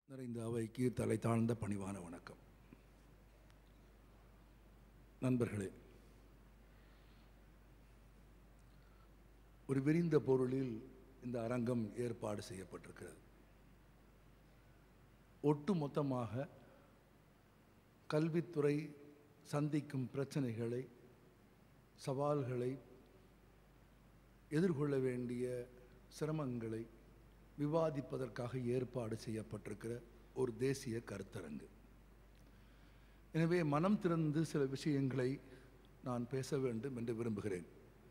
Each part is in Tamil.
நிறைந்த அவைக்கு தலை தாழ்ந்த பணிவான வணக்கம் நண்பர்களே ஒரு விரிந்த பொருளில் இந்த அரங்கம் ஏற்பாடு செய்யப்பட்டிருக்கிறது ஒட்டு மொத்தமாக கல்வித்துறை சந்திக்கும் பிரச்சனைகளை சவால்களை எதிர்கொள்ள வேண்டிய சிரமங்களை விவாதிப்பதற்காக ஏற்பாடு செய்யப்பட்டிருக்கிற ஒரு தேசிய கருத்தரங்கு எனவே மனம் திறந்து சில விஷயங்களை நான் பேச வேண்டும் என்று விரும்புகிறேன்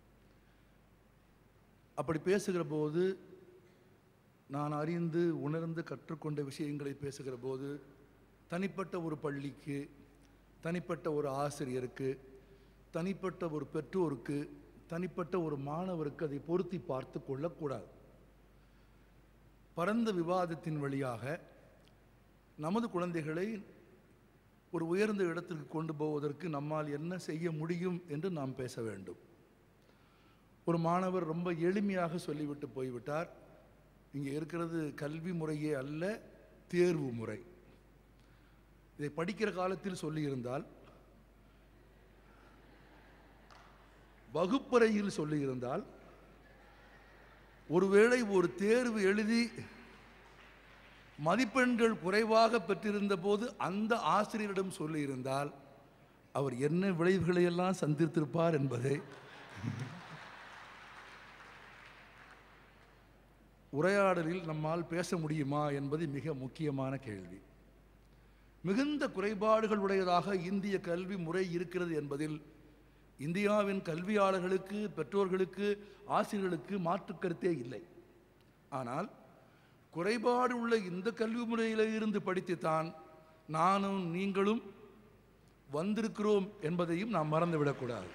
அப்படி பேசுகிற போது நான் அறிந்து உணர்ந்து கற்றுக்கொண்ட விஷயங்களை பேசுகிற போது தனிப்பட்ட ஒரு பள்ளிக்கு தனிப்பட்ட ஒரு ஆசிரியருக்கு தனிப்பட்ட ஒரு பெற்றோருக்கு தனிப்பட்ட ஒரு மாணவருக்கு அதை பொருத்தி பார்த்து கொள்ளக்கூடாது பரந்த விவாதத்தின் வழியாக நமது குழந்தைகளை ஒரு உயர்ந்த இடத்திற்கு கொண்டு போவதற்கு நம்மால் என்ன செய்ய முடியும் என்று நாம் பேச வேண்டும் ஒரு மாணவர் ரொம்ப எளிமையாக சொல்லிவிட்டு போய்விட்டார் இங்கே இருக்கிறது கல்வி முறையே அல்ல தேர்வு முறை இதை படிக்கிற காலத்தில் சொல்லியிருந்தால் வகுப்பறையில் சொல்லியிருந்தால் ஒருவேளை ஒரு தேர்வு எழுதி மதிப்பெண்கள் குறைவாக பெற்றிருந்த போது அந்த ஆசிரியரிடம் சொல்லியிருந்தால் அவர் என்ன விளைவுகளை எல்லாம் சந்தித்திருப்பார் என்பதை உரையாடலில் நம்மால் பேச முடியுமா என்பது மிக முக்கியமான கேள்வி மிகுந்த குறைபாடுகள் உடையதாக இந்திய கல்வி முறை இருக்கிறது என்பதில் இந்தியாவின் கல்வியாளர்களுக்கு பெற்றோர்களுக்கு ஆசிரியர்களுக்கு மாற்று கருத்தே இல்லை ஆனால் குறைபாடு உள்ள இந்த கல்வி முறையில் இருந்து படித்துத்தான் நானும் நீங்களும் வந்திருக்கிறோம் என்பதையும் நாம் மறந்துவிடக்கூடாது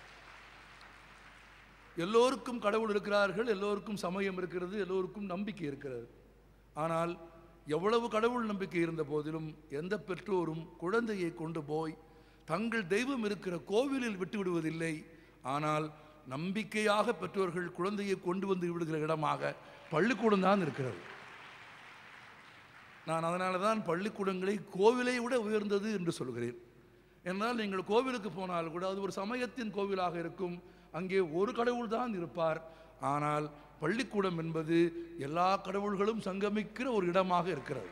எல்லோருக்கும் கடவுள் இருக்கிறார்கள் எல்லோருக்கும் சமயம் இருக்கிறது எல்லோருக்கும் நம்பிக்கை இருக்கிறது ஆனால் எவ்வளவு கடவுள் நம்பிக்கை இருந்த போதிலும் எந்த பெற்றோரும் குழந்தையை கொண்டு போய் தங்கள் தெய்வம் இருக்கிற கோவிலில் விட்டு விடுவதில்லை ஆனால் நம்பிக்கையாக பெற்றோர்கள் குழந்தையை கொண்டு வந்து விடுகிற இடமாக பள்ளிக்கூடம் தான் இருக்கிறது நான் அதனால தான் பள்ளிக்கூடங்களை கோவிலை விட உயர்ந்தது என்று சொல்கிறேன் என்றால் நீங்கள் கோவிலுக்கு போனால் கூட அது ஒரு சமயத்தின் கோவிலாக இருக்கும் அங்கே ஒரு கடவுள் தான் இருப்பார் ஆனால் பள்ளிக்கூடம் என்பது எல்லா கடவுள்களும் சங்கமிக்கிற ஒரு இடமாக இருக்கிறது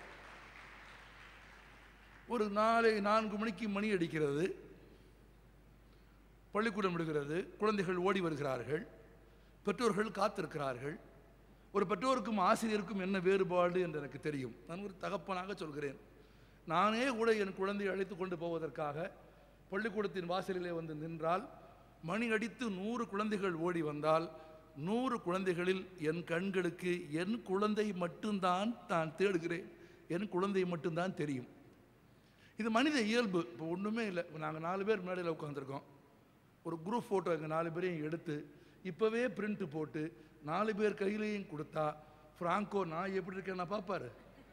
ஒரு நாளை நான்கு மணிக்கு மணி அடிக்கிறது பள்ளிக்கூடம் விடுகிறது குழந்தைகள் ஓடி வருகிறார்கள் பெற்றோர்கள் காத்திருக்கிறார்கள் ஒரு பெற்றோருக்கும் ஆசிரியருக்கும் என்ன வேறுபாடு என்று எனக்கு தெரியும் நான் ஒரு தகப்பனாக சொல்கிறேன் நானே கூட என் குழந்தையை அழைத்து கொண்டு போவதற்காக பள்ளிக்கூடத்தின் வாசலிலே வந்து நின்றால் மணி அடித்து நூறு குழந்தைகள் ஓடி வந்தால் நூறு குழந்தைகளில் என் கண்களுக்கு என் குழந்தை மட்டும்தான் நான் தேடுகிறேன் என் குழந்தை மட்டும்தான் தெரியும் இது மனித இயல்பு இப்போ ஒன்றுமே இல்லை நாங்கள் நாலு பேர் மேடையில் உட்காந்துருக்கோம் ஒரு குரூப் ஃபோட்டோ எங்கள் நாலு பேரையும் எடுத்து இப்போவே பிரிண்ட் போட்டு நாலு பேர் கையிலையும் கொடுத்தா ஃப்ராங்கோ நான் எப்படி இருக்கேன் நான் பார்ப்பாரு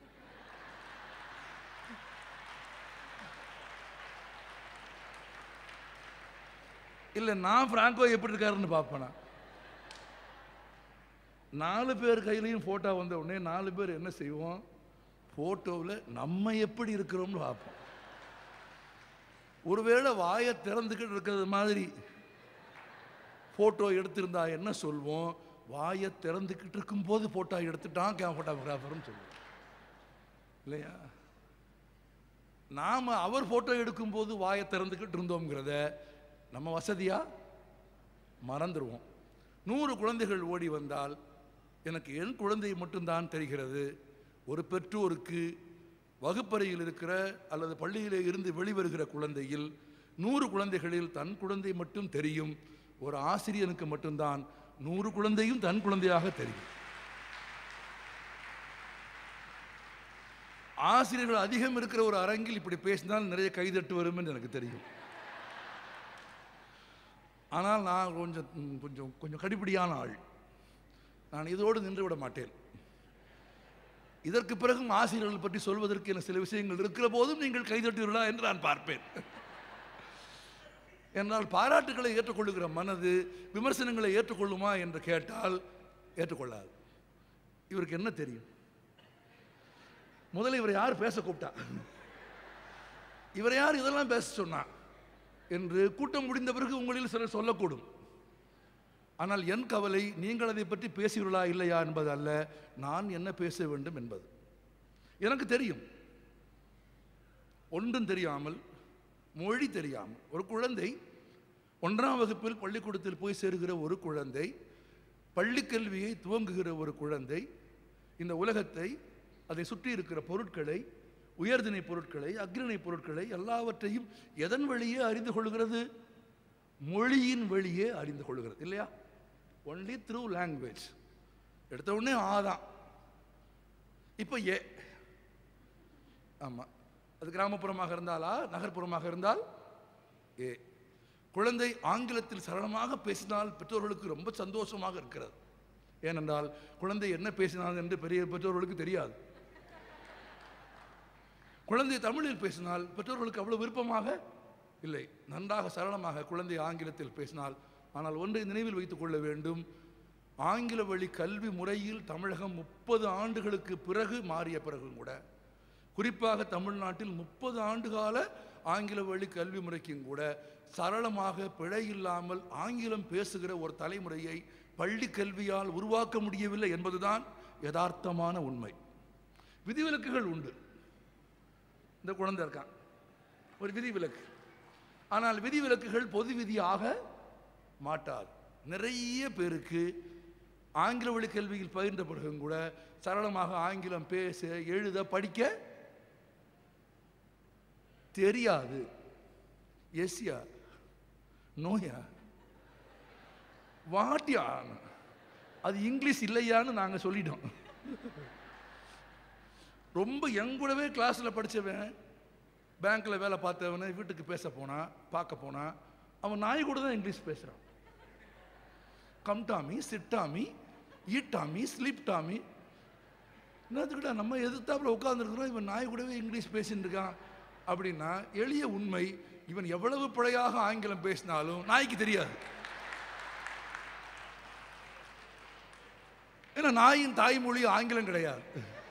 இல்லை நான் ஃப்ராங்கோ எப்படி இருக்காருன்னு பார்ப்பேனா நாலு பேர் கையிலையும் ஃபோட்டோ வந்த உடனே நாலு பேர் என்ன செய்வோம் ஃபோட்டோவில் நம்ம எப்படி இருக்கிறோம்னு பார்ப்போம் ஒருவேளை வாயை திறந்துக்கிட்டு இருக்கிறது மாதிரி ஃபோட்டோ எடுத்திருந்தா என்ன சொல்வோம் வாயை திறந்துக்கிட்டு இருக்கும்போது ஃபோட்டோ எடுத்துட்டான் கே ஃபோட்டோகிராஃபர்னு சொல்லுவோம் இல்லையா நாம் அவர் ஃபோட்டோ எடுக்கும்போது வாயை திறந்துக்கிட்டு இருந்தோங்கிறத நம்ம வசதியாக மறந்துடுவோம் நூறு குழந்தைகள் ஓடி வந்தால் எனக்கு என் குழந்தை மட்டும்தான் தெரிகிறது ஒரு பெற்றோருக்கு வகுப்பறையில் இருக்கிற அல்லது பள்ளியிலே இருந்து வெளிவருகிற குழந்தையில் நூறு குழந்தைகளில் தன் குழந்தை மட்டும் தெரியும் ஒரு ஆசிரியனுக்கு மட்டும்தான் நூறு குழந்தையும் தன் குழந்தையாக தெரியும் ஆசிரியர்கள் அதிகம் இருக்கிற ஒரு அரங்கில் இப்படி பேசினால் நிறைய கைதட்டு வரும் என்று எனக்கு தெரியும் ஆனால் நான் கொஞ்சம் கொஞ்சம் கொஞ்சம் கடிபிடியான ஆள் நான் இதோடு நின்று விட மாட்டேன் இதற்கு பிறகும் ஆசிரியர்கள் பற்றி சொல்வதற்கு என சில விஷயங்கள் இருக்கிற போதும் நீங்கள் கைதட்டுவீர்களா என்று நான் பார்ப்பேன் என்றால் பாராட்டுகளை ஏற்றுக்கொள்ளுகிற மனது விமர்சனங்களை ஏற்றுக்கொள்ளுமா என்று கேட்டால் ஏற்றுக்கொள்ளாது இவருக்கு என்ன தெரியும் முதல்ல இவரை யார் பேச கூப்பிட்டா இவரை யார் இதெல்லாம் பேச சொன்னா என்று கூட்டம் முடிந்த பிறகு உங்களில் சிலர் சொல்லக்கூடும் ஆனால் என் கவலை நீங்கள் அதை பற்றி பேசுகிறீர்களா இல்லையா என்பது அல்ல நான் என்ன பேச வேண்டும் என்பது எனக்கு தெரியும் ஒன்றும் தெரியாமல் மொழி தெரியாமல் ஒரு குழந்தை ஒன்றாம் வகுப்பில் பள்ளிக்கூடத்தில் போய் சேருகிற ஒரு குழந்தை பள்ளிக் கல்வியை துவங்குகிற ஒரு குழந்தை இந்த உலகத்தை அதை சுற்றி இருக்கிற பொருட்களை உயர்திணை பொருட்களை அக்ரிணை பொருட்களை எல்லாவற்றையும் எதன் வழியே அறிந்து கொள்கிறது மொழியின் வழியே அறிந்து கொள்கிறது இல்லையா ஒன்லி த்ரூ லாங்குவேஜ் எடுத்த உடனே ஆதான் இப்போ ஏ ஆமாம் அது கிராமப்புறமாக இருந்தாலா நகர்ப்புறமாக இருந்தால் ஏ குழந்தை ஆங்கிலத்தில் சரளமாக பேசினால் பெற்றோர்களுக்கு ரொம்ப சந்தோஷமாக இருக்கிறது ஏனென்றால் குழந்தை என்ன பேசினார் என்று பெரிய பெற்றோர்களுக்கு தெரியாது குழந்தை தமிழில் பேசினால் பெற்றோர்களுக்கு அவ்வளவு விருப்பமாக இல்லை நன்றாக சரளமாக குழந்தை ஆங்கிலத்தில் பேசினால் ஆனால் ஒன்றை நினைவில் வைத்துக் கொள்ள வேண்டும் ஆங்கில வழி கல்வி முறையில் தமிழகம் முப்பது ஆண்டுகளுக்கு பிறகு மாறிய பிறகும் கூட குறிப்பாக தமிழ்நாட்டில் முப்பது ஆண்டுகால ஆங்கில வழி கல்வி முறைக்கும் கூட சரளமாக பிழை இல்லாமல் ஆங்கிலம் பேசுகிற ஒரு தலைமுறையை பள்ளி கல்வியால் உருவாக்க முடியவில்லை என்பதுதான் யதார்த்தமான உண்மை விதிவிலக்குகள் உண்டு இந்த குழந்தை இருக்கான் ஒரு விதிவிலக்கு ஆனால் விதிவிலக்குகள் பொது விதியாக மாட்டாது நிறைய பேருக்கு ஆங்கில வழி கல்வியில் பயின்ற பிறகும் கூட சரளமாக ஆங்கிலம் பேச எழுத படிக்க தெரியாது எஸ்யா நோயா வாட்டியா அது இங்கிலீஷ் இல்லையான்னு நாங்கள் சொல்லிட்டோம் ரொம்ப என் கூடவே கிளாஸில் படித்தவன் பேங்க்கில் வேலை பார்த்தவனை வீட்டுக்கு பேச போனான் பார்க்க போனான் அவன் நாய் கூட தான் இங்கிலீஷ் பேசுகிறான் come Tommy sit Tommy eat Tommy sleep Tommy என்னத்துக்கிட்ட நம்ம எதிர்த்தாப்புல உட்காந்துருக்குறோம் இவன் நாய் கூடவே இங்கிலீஷ் பேசிட்டு இருக்கான் அப்படின்னா எளிய உண்மை இவன் எவ்வளவு பிழையாக ஆங்கிலம் பேசினாலும் நாய்க்கு தெரியாது ஏன்னா நாயின் தாய்மொழி ஆங்கிலம் கிடையாது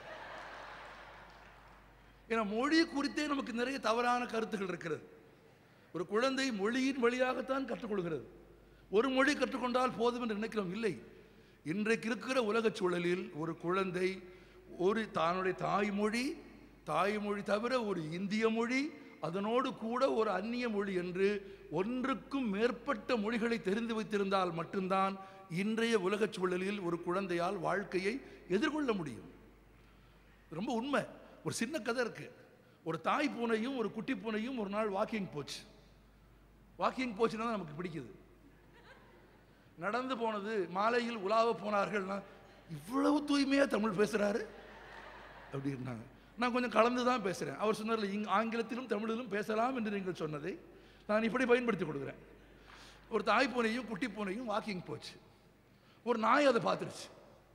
ஏன்னா மொழி குறித்தே நமக்கு நிறைய தவறான கருத்துக்கள் இருக்கிறது ஒரு குழந்தை மொழியின் வழியாகத்தான் கற்றுக்கொள்கிறது ஒரு மொழி கற்றுக்கொண்டால் போதும் என்று நினைக்கிறோம் இல்லை இன்றைக்கு இருக்கிற உலகச் சூழலில் ஒரு குழந்தை ஒரு தானுடைய தாய்மொழி தாய்மொழி தவிர ஒரு இந்திய மொழி அதனோடு கூட ஒரு அந்நிய மொழி என்று ஒன்றுக்கும் மேற்பட்ட மொழிகளை தெரிந்து வைத்திருந்தால் மட்டும்தான் இன்றைய உலகச் சூழலில் ஒரு குழந்தையால் வாழ்க்கையை எதிர்கொள்ள முடியும் ரொம்ப உண்மை ஒரு சின்ன கதை இருக்கு ஒரு தாய் பூனையும் ஒரு குட்டி பூனையும் ஒரு நாள் வாக்கிங் போச்சு வாக்கிங் போச்சுன்னா தான் நமக்கு பிடிக்குது நடந்து போனது மாலையில் உலாவ போனார்கள்னா இவ்வளவு தூய்மையா தமிழ் பேசுறாரு அப்படின்னாங்க நான் கொஞ்சம் கலந்து தான் பேசுகிறேன் அவர் சொன்னார்ல இங் ஆங்கிலத்திலும் தமிழிலும் பேசலாம் என்று நீங்கள் சொன்னதை நான் இப்படி பயன்படுத்தி கொடுக்குறேன் ஒரு தாய் பூனையும் குட்டி பூனையும் வாக்கிங் போச்சு ஒரு நாய் அதை பார்த்துருச்சு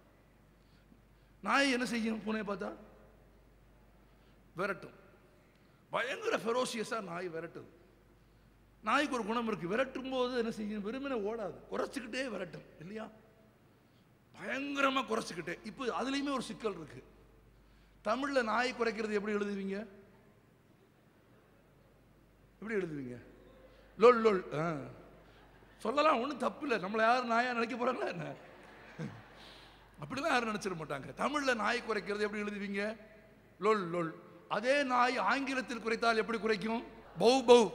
நாய் என்ன செய்யும் பூனையை பார்த்தா விரட்டும் பயங்கர ஃபெரோசியஸாக நாய் விரட்டுது நாய்க்கு ஒரு குணம் இருக்கு விரட்டும் போது என்ன செய்யும் வெறுமனே ஓடாது குறைச்சிக்கிட்டே விரட்டும் இல்லையா பயங்கரமாக குறைச்சிக்கிட்டே இப்போ அதுலேயுமே ஒரு சிக்கல் இருக்கு தமிழில் நாய் குறைக்கிறது எப்படி எழுதுவீங்க எப்படி எழுதுவீங்க லொல் லொல் ஆ சொல்லலாம் ஒன்றும் தப்பு இல்லை நம்மளை யாரும் நாயா நினைக்க போகிறாங்களா என்ன அப்படிலாம் யாரும் நினைச்சிட மாட்டாங்க தமிழில் நாய் குறைக்கிறது எப்படி எழுதுவீங்க லொல் லொல் அதே நாய் ஆங்கிலத்தில் குறைத்தால் எப்படி குறைக்கும் பௌ பௌ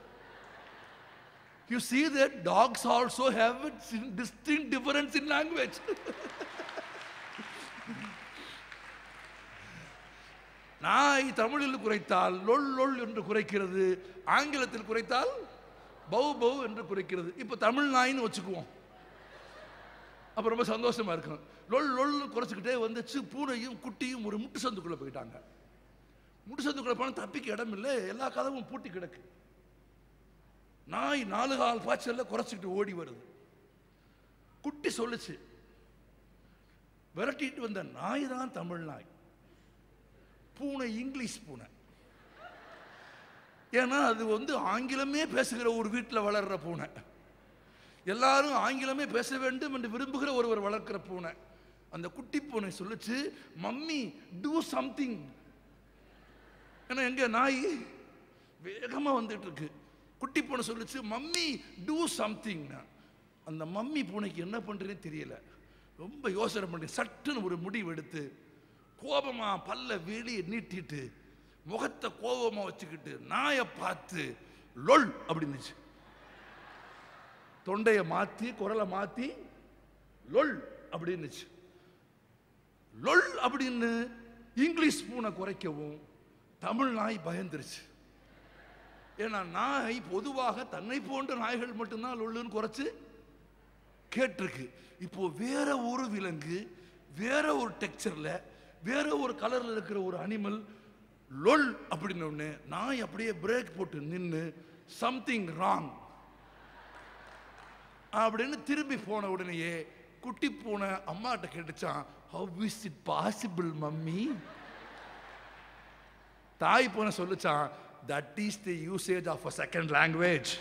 You see that dogs also have a distinct difference in language. நாய் தமிழில் குறைத்தால் லொல் லொல் என்று குறைக்கிறது ஆங்கிலத்தில் குறைத்தால் பௌ பௌ என்று குறைக்கிறது இப்போ தமிழ் நாயின்னு வச்சுக்குவோம் அப்போ ரொம்ப சந்தோஷமா இருக்கும் லொல் லொல் குறைச்சிக்கிட்டே வந்துச்சு பூனையும் குட்டியும் ஒரு முட்டு சந்துக்குள்ளே போயிட்டாங்க முட்டு சந்துக்குள்ளே போனால் தப்பிக்க இடம் இல்லை எல்லா கதவும் பூட்டி கிடக்கு நாய் நாலு கால் பாய்ச்சல்ல குறைச்சிக்கிட்டு ஓடி வருது குட்டி சொல்லுச்சு விரட்டிட்டு வந்த நாய் தான் தமிழ் நாய் பூனை இங்கிலீஷ் பூனை ஏன்னா அது வந்து ஆங்கிலமே பேசுகிற ஒரு வீட்டில் வளர்ற பூனை எல்லாரும் ஆங்கிலமே பேச வேண்டும் என்று விரும்புகிற ஒருவர் வளர்க்கிற பூனை அந்த குட்டி பூனை சொல்லுச்சு மம்மி டூ சம்திங் ஏன்னா எங்க நாய் வேகமாக வந்துட்டு இருக்கு குட்டி பூனை சொல்லுச்சு மம்மி டூ சம்திங் அந்த மம்மி பூனைக்கு என்ன பண்ணுறதுன்னு தெரியல ரொம்ப யோசனை பண்ணி சட்டுன்னு ஒரு முடிவு எடுத்து கோபமா பல்ல வெளியே நீட்டிட்டு முகத்தை கோபமா வச்சுக்கிட்டு நாயை பார்த்து லொல் அப்படின்னுச்சு தொண்டையை மாற்றி குரலை மாற்றி லொல் அப்படின்னுச்சு லொல் அப்படின்னு இங்கிலீஷ் பூனை குறைக்கவும் தமிழ் நாய் பயந்துருச்சு ஏன்னா நாய் பொதுவாக தன்னை போன்ற நாய்கள் மட்டும்தான் லொல்லுன்னு குறைச்சு கேட்டிருக்கு இப்போ வேற ஒரு விலங்கு வேற ஒரு டெக்ஸ்சர்ல வேற ஒரு கலர்ல இருக்கிற ஒரு அனிமல் லொல் அப்படின்னு ஒன்று நாய் அப்படியே பிரேக் போட்டு நின்று சம்திங் ராங் அப்படின்னு திரும்பி போன உடனேயே குட்டி பூனை அம்மாட்ட கேட்டுச்சான் how is it possible mummy தாய் பூனை சொல்லுச்சான் that is the usage of a second language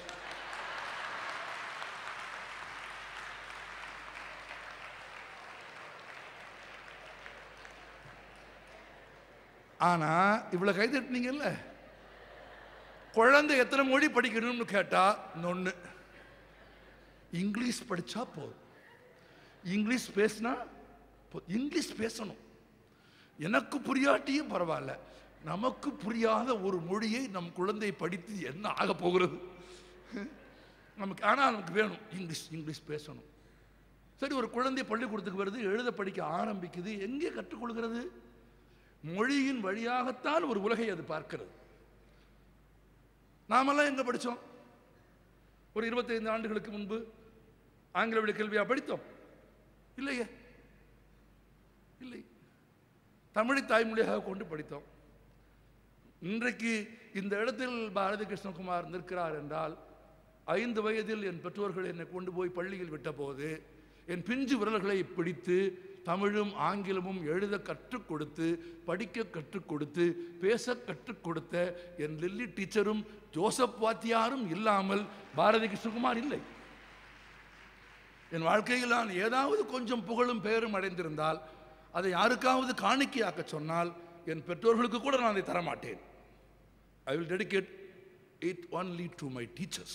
ஆனா இவ்வளவு கை தட்டினீங்கல்ல குழந்தை எத்தனை மொழி படிக்கணும்னு கேட்டா ஒன்று இங்கிலீஷ் படிச்சா போதும் இங்கிலீஷ் பேசினா போ- இங்கிலீஷ் பேசணும் எனக்கு புரியாட்டியும் பரவாயில்ல நமக்கு புரியாத ஒரு மொழியை நம் குழந்தை படித்து என்ன ஆக போகிறது நமக்கு ஆனால் நமக்கு வேணும் இங்கிலீஷ் இங்கிலீஷ் பேசணும் சரி ஒரு குழந்தை பள்ளிக்கூடத்துக்கு வருது எழுத படிக்க ஆரம்பிக்குது எங்கே கற்றுக்கொள்கிறது மொழியின் வழியாகத்தான் ஒரு உலகை அது பார்க்கிறது நாமெல்லாம் எங்க படிச்சோம் ஒரு 25 ஆண்டுகளுக்கு முன்பு ஆங்கில வழி கல்வியா படித்தோம் இல்லையே இல்லை தமிழை தாய்மொழியாக கொண்டு படித்தோம் இன்றைக்கு இந்த இடத்தில் பாரதி கிருஷ்ணகுமார் நிற்கிறார் என்றால் ஐந்து வயதில் என் பெற்றோர்கள் என்னை கொண்டு போய் பள்ளியில் விட்டபோது என் பிஞ்சு விரல்களை பிடித்து தமிழும் ஆங்கிலமும் எழுத கற்றுக் கொடுத்து படிக்க கற்றுக் கொடுத்து பேச கற்றுக் கொடுத்த என் லில்லி டீச்சரும் ஜோசப் வாத்தியாரும் இல்லாமல் பாரதி கிருஷ்ணகுமார் இல்லை என் வாழ்க்கையில் நான் ஏதாவது கொஞ்சம் புகழும் பெயரும் அடைந்திருந்தால் அதை யாருக்காவது காணிக்கையாக்க சொன்னால் என் பெற்றோர்களுக்கு கூட நான் அதை தரமாட்டேன் I will dedicate it only to my teachers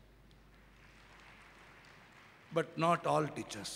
but not all teachers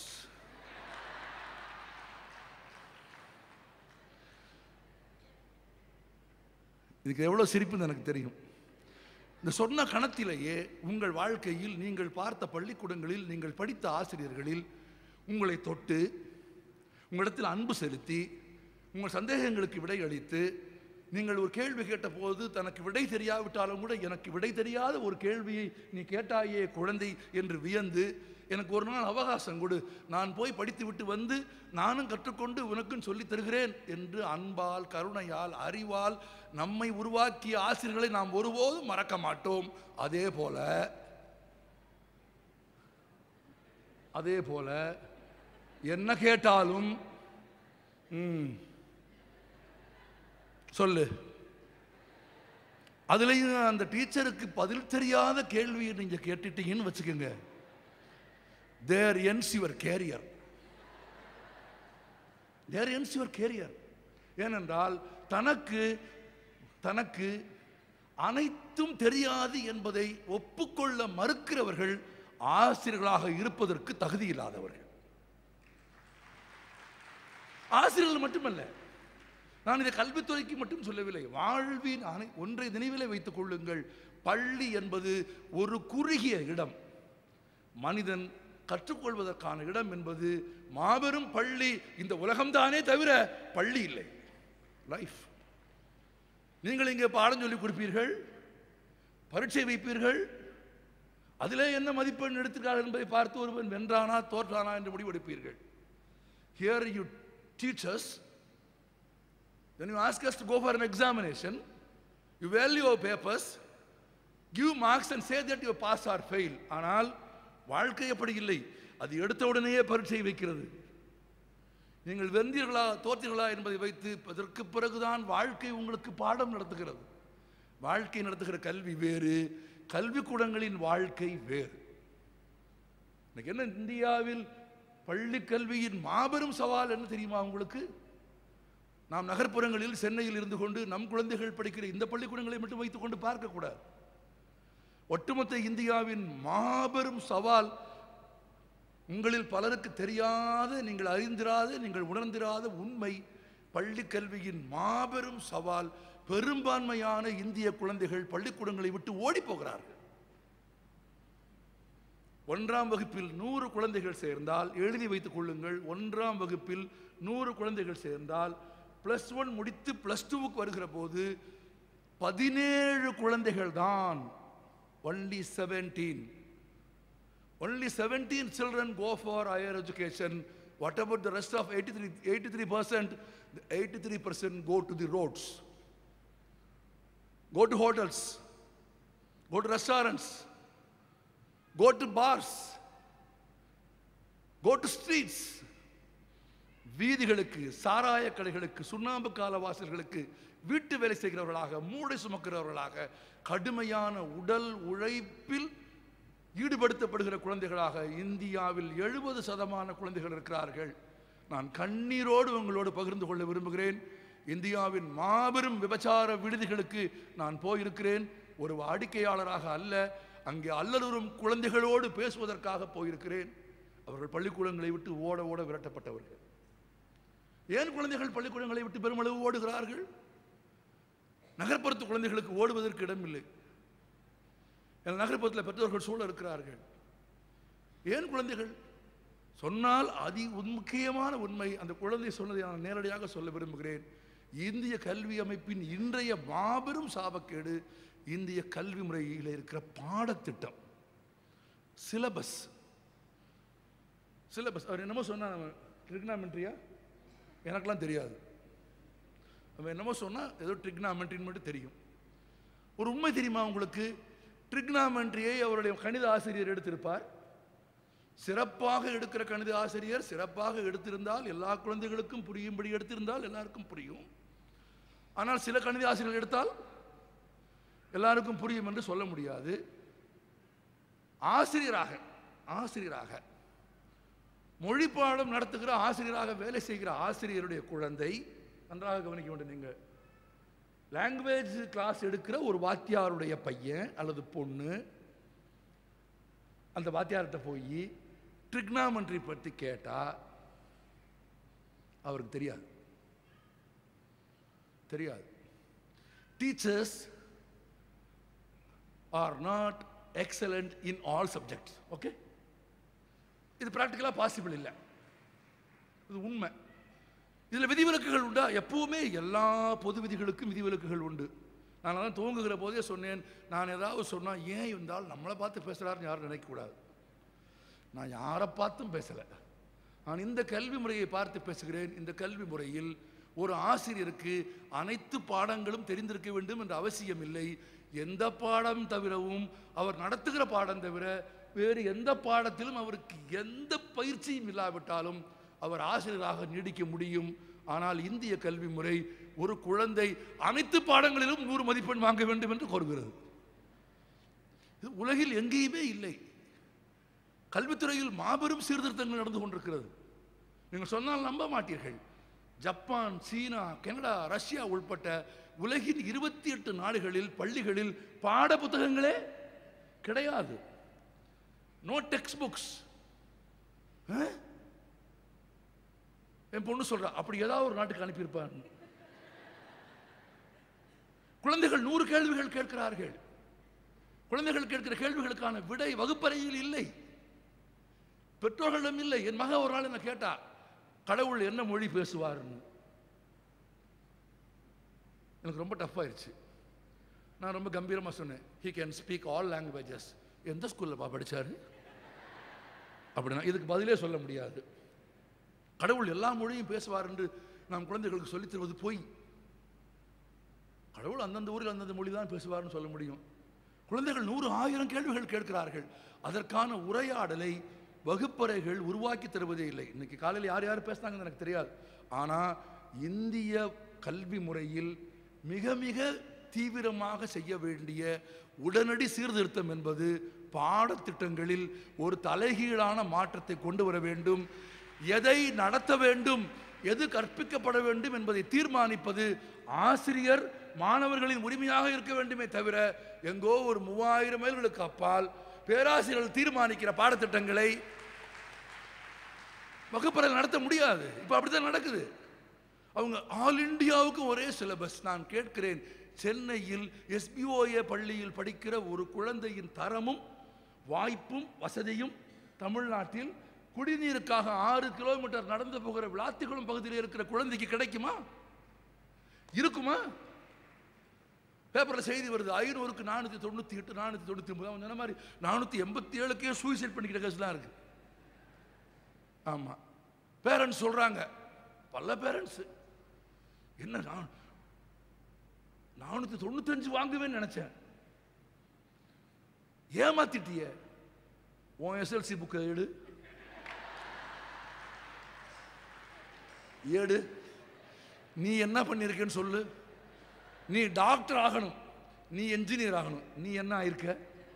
இதுக்கு எவ்வளோ சிரிப்புன்னு எனக்கு தெரியும் இந்த சொன்ன கணத்திலேயே உங்கள் வாழ்க்கையில் நீங்கள் பார்த்த பள்ளிக்கூடங்களில் நீங்கள் படித்த ஆசிரியர்களில் உங்களை தொட்டு உங்களிடத்தில் அன்பு செலுத்தி உங்கள் சந்தேகங்களுக்கு விடை அளித்து நீங்கள் ஒரு கேள்வி கேட்டபோது தனக்கு விடை தெரியாவிட்டாலும் கூட எனக்கு விடை தெரியாத ஒரு கேள்வியை நீ கேட்டாயே குழந்தை என்று வியந்து எனக்கு ஒரு நாள் அவகாசம் கொடு நான் போய் படித்து விட்டு வந்து நானும் கற்றுக்கொண்டு உனக்கும் சொல்லித் தருகிறேன் என்று அன்பால் கருணையால் அறிவால் நம்மை உருவாக்கிய ஆசிரியர்களை நாம் ஒருபோதும் மறக்க மாட்டோம் அதே போல அதே போல என்ன கேட்டாலும் ம், சொல்லு அதுலயும் அந்த டீச்சருக்கு பதில் தெரியாத கேள்வியை நீங்க கேட்டுட்டீங்கன்னு வச்சுக்கோங்க there ends your career there ends your career ஏனென்றால் தனக்கு தனக்கு அனைத்தும் தெரியாது என்பதை ஒப்புக்கொள்ள மறுக்கிறவர்கள் ஆசிரியர்களாக இருப்பதற்கு தகுதி இல்லாதவர்கள் ஆசிரியர்கள் மட்டுமல்ல நான் இதை கல்வித்துறைக்கு மட்டும் சொல்லவில்லை வாழ்வின் அனை ஒன்றை நினைவிலே வைத்துக் கொள்ளுங்கள் பள்ளி என்பது ஒரு குறுகிய இடம் மனிதன் கற்றுக்கொள்வதற்கான இடம் என்பது மாபெரும் பள்ளி இந்த உலகம்தானே தவிர பள்ளி இல்லை லைஃப் நீங்கள் இங்கே பாடம் சொல்லிக் கொடுப்பீர்கள் பரீட்சை வைப்பீர்கள் அதிலே என்ன மதிப்பெண் எடுத்துக்கிறார் என்பதை பார்த்து ஒருவன் வென்றானா தோற்றானா என்று முடிவெடுப்பீர்கள் here you teachers when you ask us to go for an examination you value your papers give marks and say that you pass or fail ஆனால் வாழ்க்கை அப்படி இல்லை அது எடுத்த உடனேயே பரீட்சை வைக்கிறது நீங்கள் வெந்தீர்களா தோற்றீர்களா என்பதை வைத்து அதற்கு பிறகுதான் வாழ்க்கை உங்களுக்கு பாடம் நடத்துகிறது வாழ்க்கை நடத்துகிற கல்வி வேறு கல்விக்கூடங்களின் வாழ்க்கை வேறு இன்னைக்கு என்ன இந்தியாவில் பள்ளி கல்வியின் மாபெரும் சவால் என்ன தெரியுமா உங்களுக்கு நாம் நகர்ப்புறங்களில் சென்னையில் இருந்து கொண்டு நம் குழந்தைகள் படிக்கிற இந்த பள்ளிக்கூடங்களை மட்டும் வைத்துக்கொண்டு பார்க்கக்கூடாது ஒட்டுமொத்த இந்தியாவின் மாபெரும் சவால் உங்களில் பலருக்கு தெரியாத நீங்கள் அறிந்திராத நீங்கள் உணர்ந்திராத உண்மை பள்ளி கல்வியின் மாபெரும் சவால் பெரும்பான்மையான இந்திய குழந்தைகள் பள்ளிக்கூடங்களை விட்டு ஓடி போகிறார்கள் ஒன்றாம் வகுப்பில் நூறு குழந்தைகள் சேர்ந்தால் எழுதி வைத்துக் கொள்ளுங்கள் ஒன்றாம் வகுப்பில் நூறு குழந்தைகள் சேர்ந்தால் பிளஸ் ஒன் முடித்து பிளஸ் டூவுக்கு வருகிற போது பதினேழு குழந்தைகள் தான் only seventeen only 17 children go for higher education what about the rest of 83 83% the 83% go to the roads go to hotels go to restaurants go to bars go to streets வீதிகளுக்கு சாராய கடைகளுக்கு சுண்ணாம்பு கால வாசல்களுக்கு வீட்டு வேலை செய்கிறவர்களாக மூடை சுமக்கிறவர்களாக கடுமையான உடல் உழைப்பில் ஈடுபடுத்தப்படுகிற குழந்தைகளாக இந்தியாவில் எழுபது சதமான குழந்தைகள் இருக்கிறார்கள் நான் கண்ணீரோடு உங்களோடு பகிர்ந்து கொள்ள விரும்புகிறேன் இந்தியாவின் மாபெரும் விபச்சார விடுதிகளுக்கு நான் போயிருக்கிறேன் ஒரு வாடிக்கையாளராக அல்ல அங்கே அல்லலுறும் குழந்தைகளோடு பேசுவதற்காக போயிருக்கிறேன் அவர்கள் பள்ளிக்கூடங்களை விட்டு ஓட ஓட விரட்டப்பட்டவர்கள் ஏன் குழந்தைகள் பள்ளிக்கூடங்களை விட்டு பெருமளவு ஓடுகிறார்கள் நகர்ப்புறத்து குழந்தைகளுக்கு ஓடுவதற்கு இடமில்லை என் நகர்ப்புறத்தில் பெற்றோர்கள் சூழ இருக்கிறார்கள் ஏன் குழந்தைகள் சொன்னால் அதி முக்கியமான உண்மை அந்த குழந்தை சொன்னதை நான் நேரடியாக சொல்ல விரும்புகிறேன் இந்திய கல்வி அமைப்பின் இன்றைய மாபெரும் சாபக்கேடு இந்திய கல்வி முறையில் இருக்கிற பாடத்திட்டம் சிலபஸ் சிலபஸ் அவர் என்னமோ சொன்னா நம்ம ட்ரிக்னாமெண்ட்ரியா எனக்கெல்லாம் தெரியாது அவன் என்னமோ சொன்னால் ஏதோ ட்ரிக்னாமெண்ட்ரின்னு மட்டும் தெரியும் ஒரு உண்மை தெரியுமா உங்களுக்கு ட்ரிக்னாமெண்ட்ரியை அவருடைய கணித ஆசிரியர் எடுத்திருப்பார் சிறப்பாக எடுக்கிற கணித ஆசிரியர் சிறப்பாக எடுத்திருந்தால் எல்லா குழந்தைகளுக்கும் புரியும்படி எடுத்திருந்தால் எல்லாருக்கும் புரியும் ஆனால் சில கணித ஆசிரியர்கள் எடுத்தால் எல்லாருக்கும் புரியும் என்று சொல்ல முடியாது ஆசிரியராக ஆசிரியராக மொழி பாடம் நடத்துகிற ஆசிரியராக வேலை செய்கிற ஆசிரியருடைய குழந்தை நன்றாக கவனிக்க வேண்டும் நீங்கள் லாங்குவேஜ் கிளாஸ் எடுக்கிற ஒரு வாத்தியாருடைய பையன் அல்லது பொண்ணு அந்த வாத்தியார்கிட்ட போய் ட்ரிக்னாமெண்ட்ரி பற்றி கேட்டால் அவருக்கு தெரியாது தெரியாது teachers are not excellent in all subjects okay இது ப்ராக்டிக்கலாக பாசிபிள் இல்லை இது உண்மை இதில் விதிவிலக்குகள் உண்டா எப்பவுமே எல்லா பொது விதிகளுக்கும் விதிவிலக்குகள் உண்டு நான் அதான் துவங்குகிற போதே சொன்னேன் நான் ஏதாவது சொன்னால் ஏன் இருந்தால் நம்மளை பார்த்து பேசுகிறாருன்னு யாரும் நினைக்கக்கூடாது நான் யாரை பார்த்தும் பேசலை நான் இந்த கல்வி முறையை பார்த்து பேசுகிறேன் இந்த கல்வி முறையில் ஒரு ஆசிரியருக்கு அனைத்து பாடங்களும் தெரிந்திருக்க வேண்டும் என்ற அவசியம் இல்லை எந்த பாடம் தவிரவும் அவர் நடத்துகிற பாடம் தவிர வேறு எந்த பாடத்திலும் அவருக்கு எந்த பயிற்சியும் இல்லாவிட்டாலும் அவர் ஆசிரியராக நீடிக்க முடியும் ஆனால் இந்திய கல்வி முறை ஒரு குழந்தை அனைத்து பாடங்களிலும் நூறு மதிப்பெண் வாங்க வேண்டும் என்று கோருகிறது இது உலகில் எங்கேயுமே இல்லை கல்வித்துறையில் மாபெரும் சீர்திருத்தங்கள் நடந்து கொண்டிருக்கிறது நீங்கள் சொன்னால் நம்ப மாட்டீர்கள் ஜப்பான் சீனா கனடா ரஷ்யா உள்பட்ட உலகின் இருபத்தி எட்டு நாடுகளில் பள்ளிகளில் பாட புத்தகங்களே கிடையாது நோ டெக்ஸ்ட் புக்ஸ் என் பொண்ணு சொல்றா அப்படி ஏதாவது ஒரு நாட்டுக்கு அனுப்பியிருப்பார் குழந்தைகள் நூறு கேள்விகள் கேட்கிறார்கள் குழந்தைகள் கேட்கிற கேள்விகளுக்கான விடை வகுப்பறையில் இல்லை பெற்றோர்களிடம் இல்லை என் மக ஒரு நாள் என்ன கேட்டா கடவுள் என்ன மொழி பேசுவார்னு எனக்கு ரொம்ப டஃப் ஆயிடுச்சு நான் ரொம்ப கம்பீரமாக சொன்னேன் he can speak all languages எந்த ஸ்கூலில் பா படித்தார் அப்படின்னா இதுக்கு பதிலே சொல்ல முடியாது கடவுள் எல்லா மொழியும் பேசுவார் என்று நாம் குழந்தைகளுக்கு சொல்லித் தருவது பொய் கடவுள் அந்தந்த ஊரில் அந்தந்த மொழி தான் பேசுவார்னு சொல்ல முடியும் குழந்தைகள் நூறு ஆயிரம் கேள்விகள் கேட்கிறார்கள் அதற்கான உரையாடலை வகுப்பறைகள் உருவாக்கி தருவதே இல்லை இன்னைக்கு காலையில் யார் யார் பேசுனாங்கன்னு எனக்கு தெரியாது ஆனால் இந்திய கல்வி முறையில் மிக மிக தீவிரமாக செய்ய வேண்டிய உடனடி சீர்திருத்தம் என்பது பாடத்திட்டங்களில் ஒரு தலைகீழான மாற்றத்தை கொண்டு வர வேண்டும் எதை நடத்த வேண்டும் எது கற்பிக்கப்பட வேண்டும் என்பதை தீர்மானிப்பது ஆசிரியர் மாணவர்களின் உரிமையாக இருக்க வேண்டுமே தவிர எங்கோ ஒரு மூவாயிரம் மைல்களுக்கு அப்பால் பேராசிரியர்கள் தீர்மானிக்கிற பாடத்திட்டங்களை வகுப்பறையில் நடத்த முடியாது இப்போ அப்படித்தான் நடக்குது அவங்க ஆல் இந்தியாவுக்கு ஒரே சிலபஸ் நான் கேட்கிறேன் சென்னையில் எஸ்பிஓஏ பள்ளியில் படிக்கிற ஒரு குழந்தையின் தரமும் வாய்ப்பும் வசதியும் தமிழ்நாட்டில் குடிநீருக்காக ஆறு கிலோமீட்டர் நடந்து போகிற விளாத்திக்குளம் பகுதியில் இருக்கிற குழந்தைக்கு கிடைக்குமா இருக்குமா பேப்பரில் செய்தி வருது ஐநூறுக்கு நானூற்றி தொண்ணூற்றி எட்டு நானூற்றி தொண்ணூற்றி ஒன்பது அவன் சொன்ன மாதிரி நானூற்றி எண்பத்தி ஏழுக்கே சூசைட் பண்ணிக்கிற கேஸ்லாம் இருக்கு ஆமாம் பேரண்ட்ஸ் சொல்கிறாங்க பல பேரண்ட்ஸ் என்ன நான் நானூற்றி தொண்ணூத்தஞ்சு வாங்குவேன்னு நினச்சேன் ஏமாத்திட்டிய உன் எஸ்எல்சி புக்கை எடு ஏடு நீ என்ன பண்ணியிருக்கேன்னு சொல்லு நீ டாக்டர் ஆகணும் நீ என்ஜினியர் ஆகணும் நீ என்ன ஆயிருக்க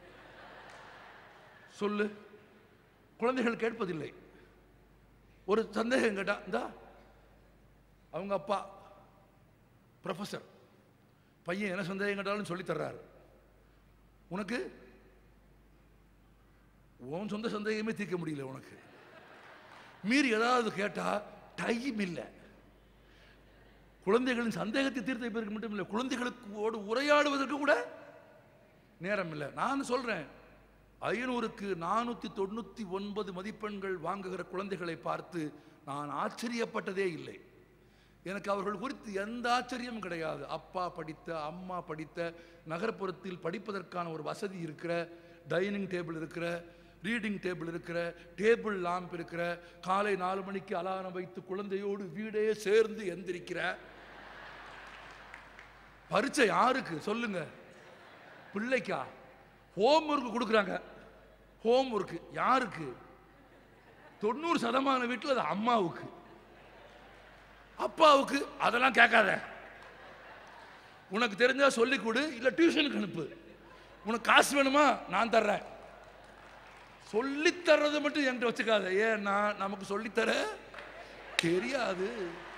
சொல்லு குழந்தைகள் கேட்பதில்லை ஒரு சந்தேகம் கேட்டா இந்தா அவங்க அப்பா ப்ரொஃபஸர் பையன் என்ன சந்தேகம் கேட்டாலும் சொல்லி தர்றாரு உனக்கு உன் சொந்த சந்தேகமே தீர்க்க முடியல உனக்கு மீறி ஏதாவது கேட்டா டைம் இல்லை குழந்தைகளின் சந்தேகத்தை தீர்த்த பேருக்கு மட்டும் இல்லை குழந்தைகளுக்கு உரையாடுவதற்கு கூட நேரம் இல்லை நான் சொல்றேன் ஐநூறுக்கு நானூற்றி தொண்ணூற்றி ஒன்பது மதிப்பெண்கள் வாங்குகிற குழந்தைகளை பார்த்து நான் ஆச்சரியப்பட்டதே இல்லை எனக்கு அவர்கள் குறித்து எந்த ஆச்சரியமும் கிடையாது அப்பா படித்த அம்மா படித்த நகர்ப்புறத்தில் படிப்பதற்கான ஒரு வசதி இருக்கிற டைனிங் டேபிள் இருக்கிற ரீடிங் டேபிள் இருக்கிற டேபிள் லாம்ப் இருக்கிற காலை நாலு மணிக்கு அலாரம் வைத்து குழந்தையோடு வீடே சேர்ந்து எந்திரிக்கிற பரீட்சை யாருக்கு சொல்லுங்க பிள்ளைக்கா ஹோம் ஒர்க் கொடுக்குறாங்க ஹோம் ஒர்க் யாருக்கு தொண்ணூறு சதமான வீட்டில் அது அம்மாவுக்கு அப்பாவுக்கு அதெல்லாம் கேட்காத உனக்கு தெரிஞ்சா சொல்லிக் கொடு இல்லை டியூஷனுக்கு அனுப்பு உனக்கு காசு வேணுமா நான் தர்றேன் சொல்லித் தர்றது மட்டும் என்கிட்ட வச்சுக்காத ஏன்னா நமக்கு சொல்லித்தர தெரியாது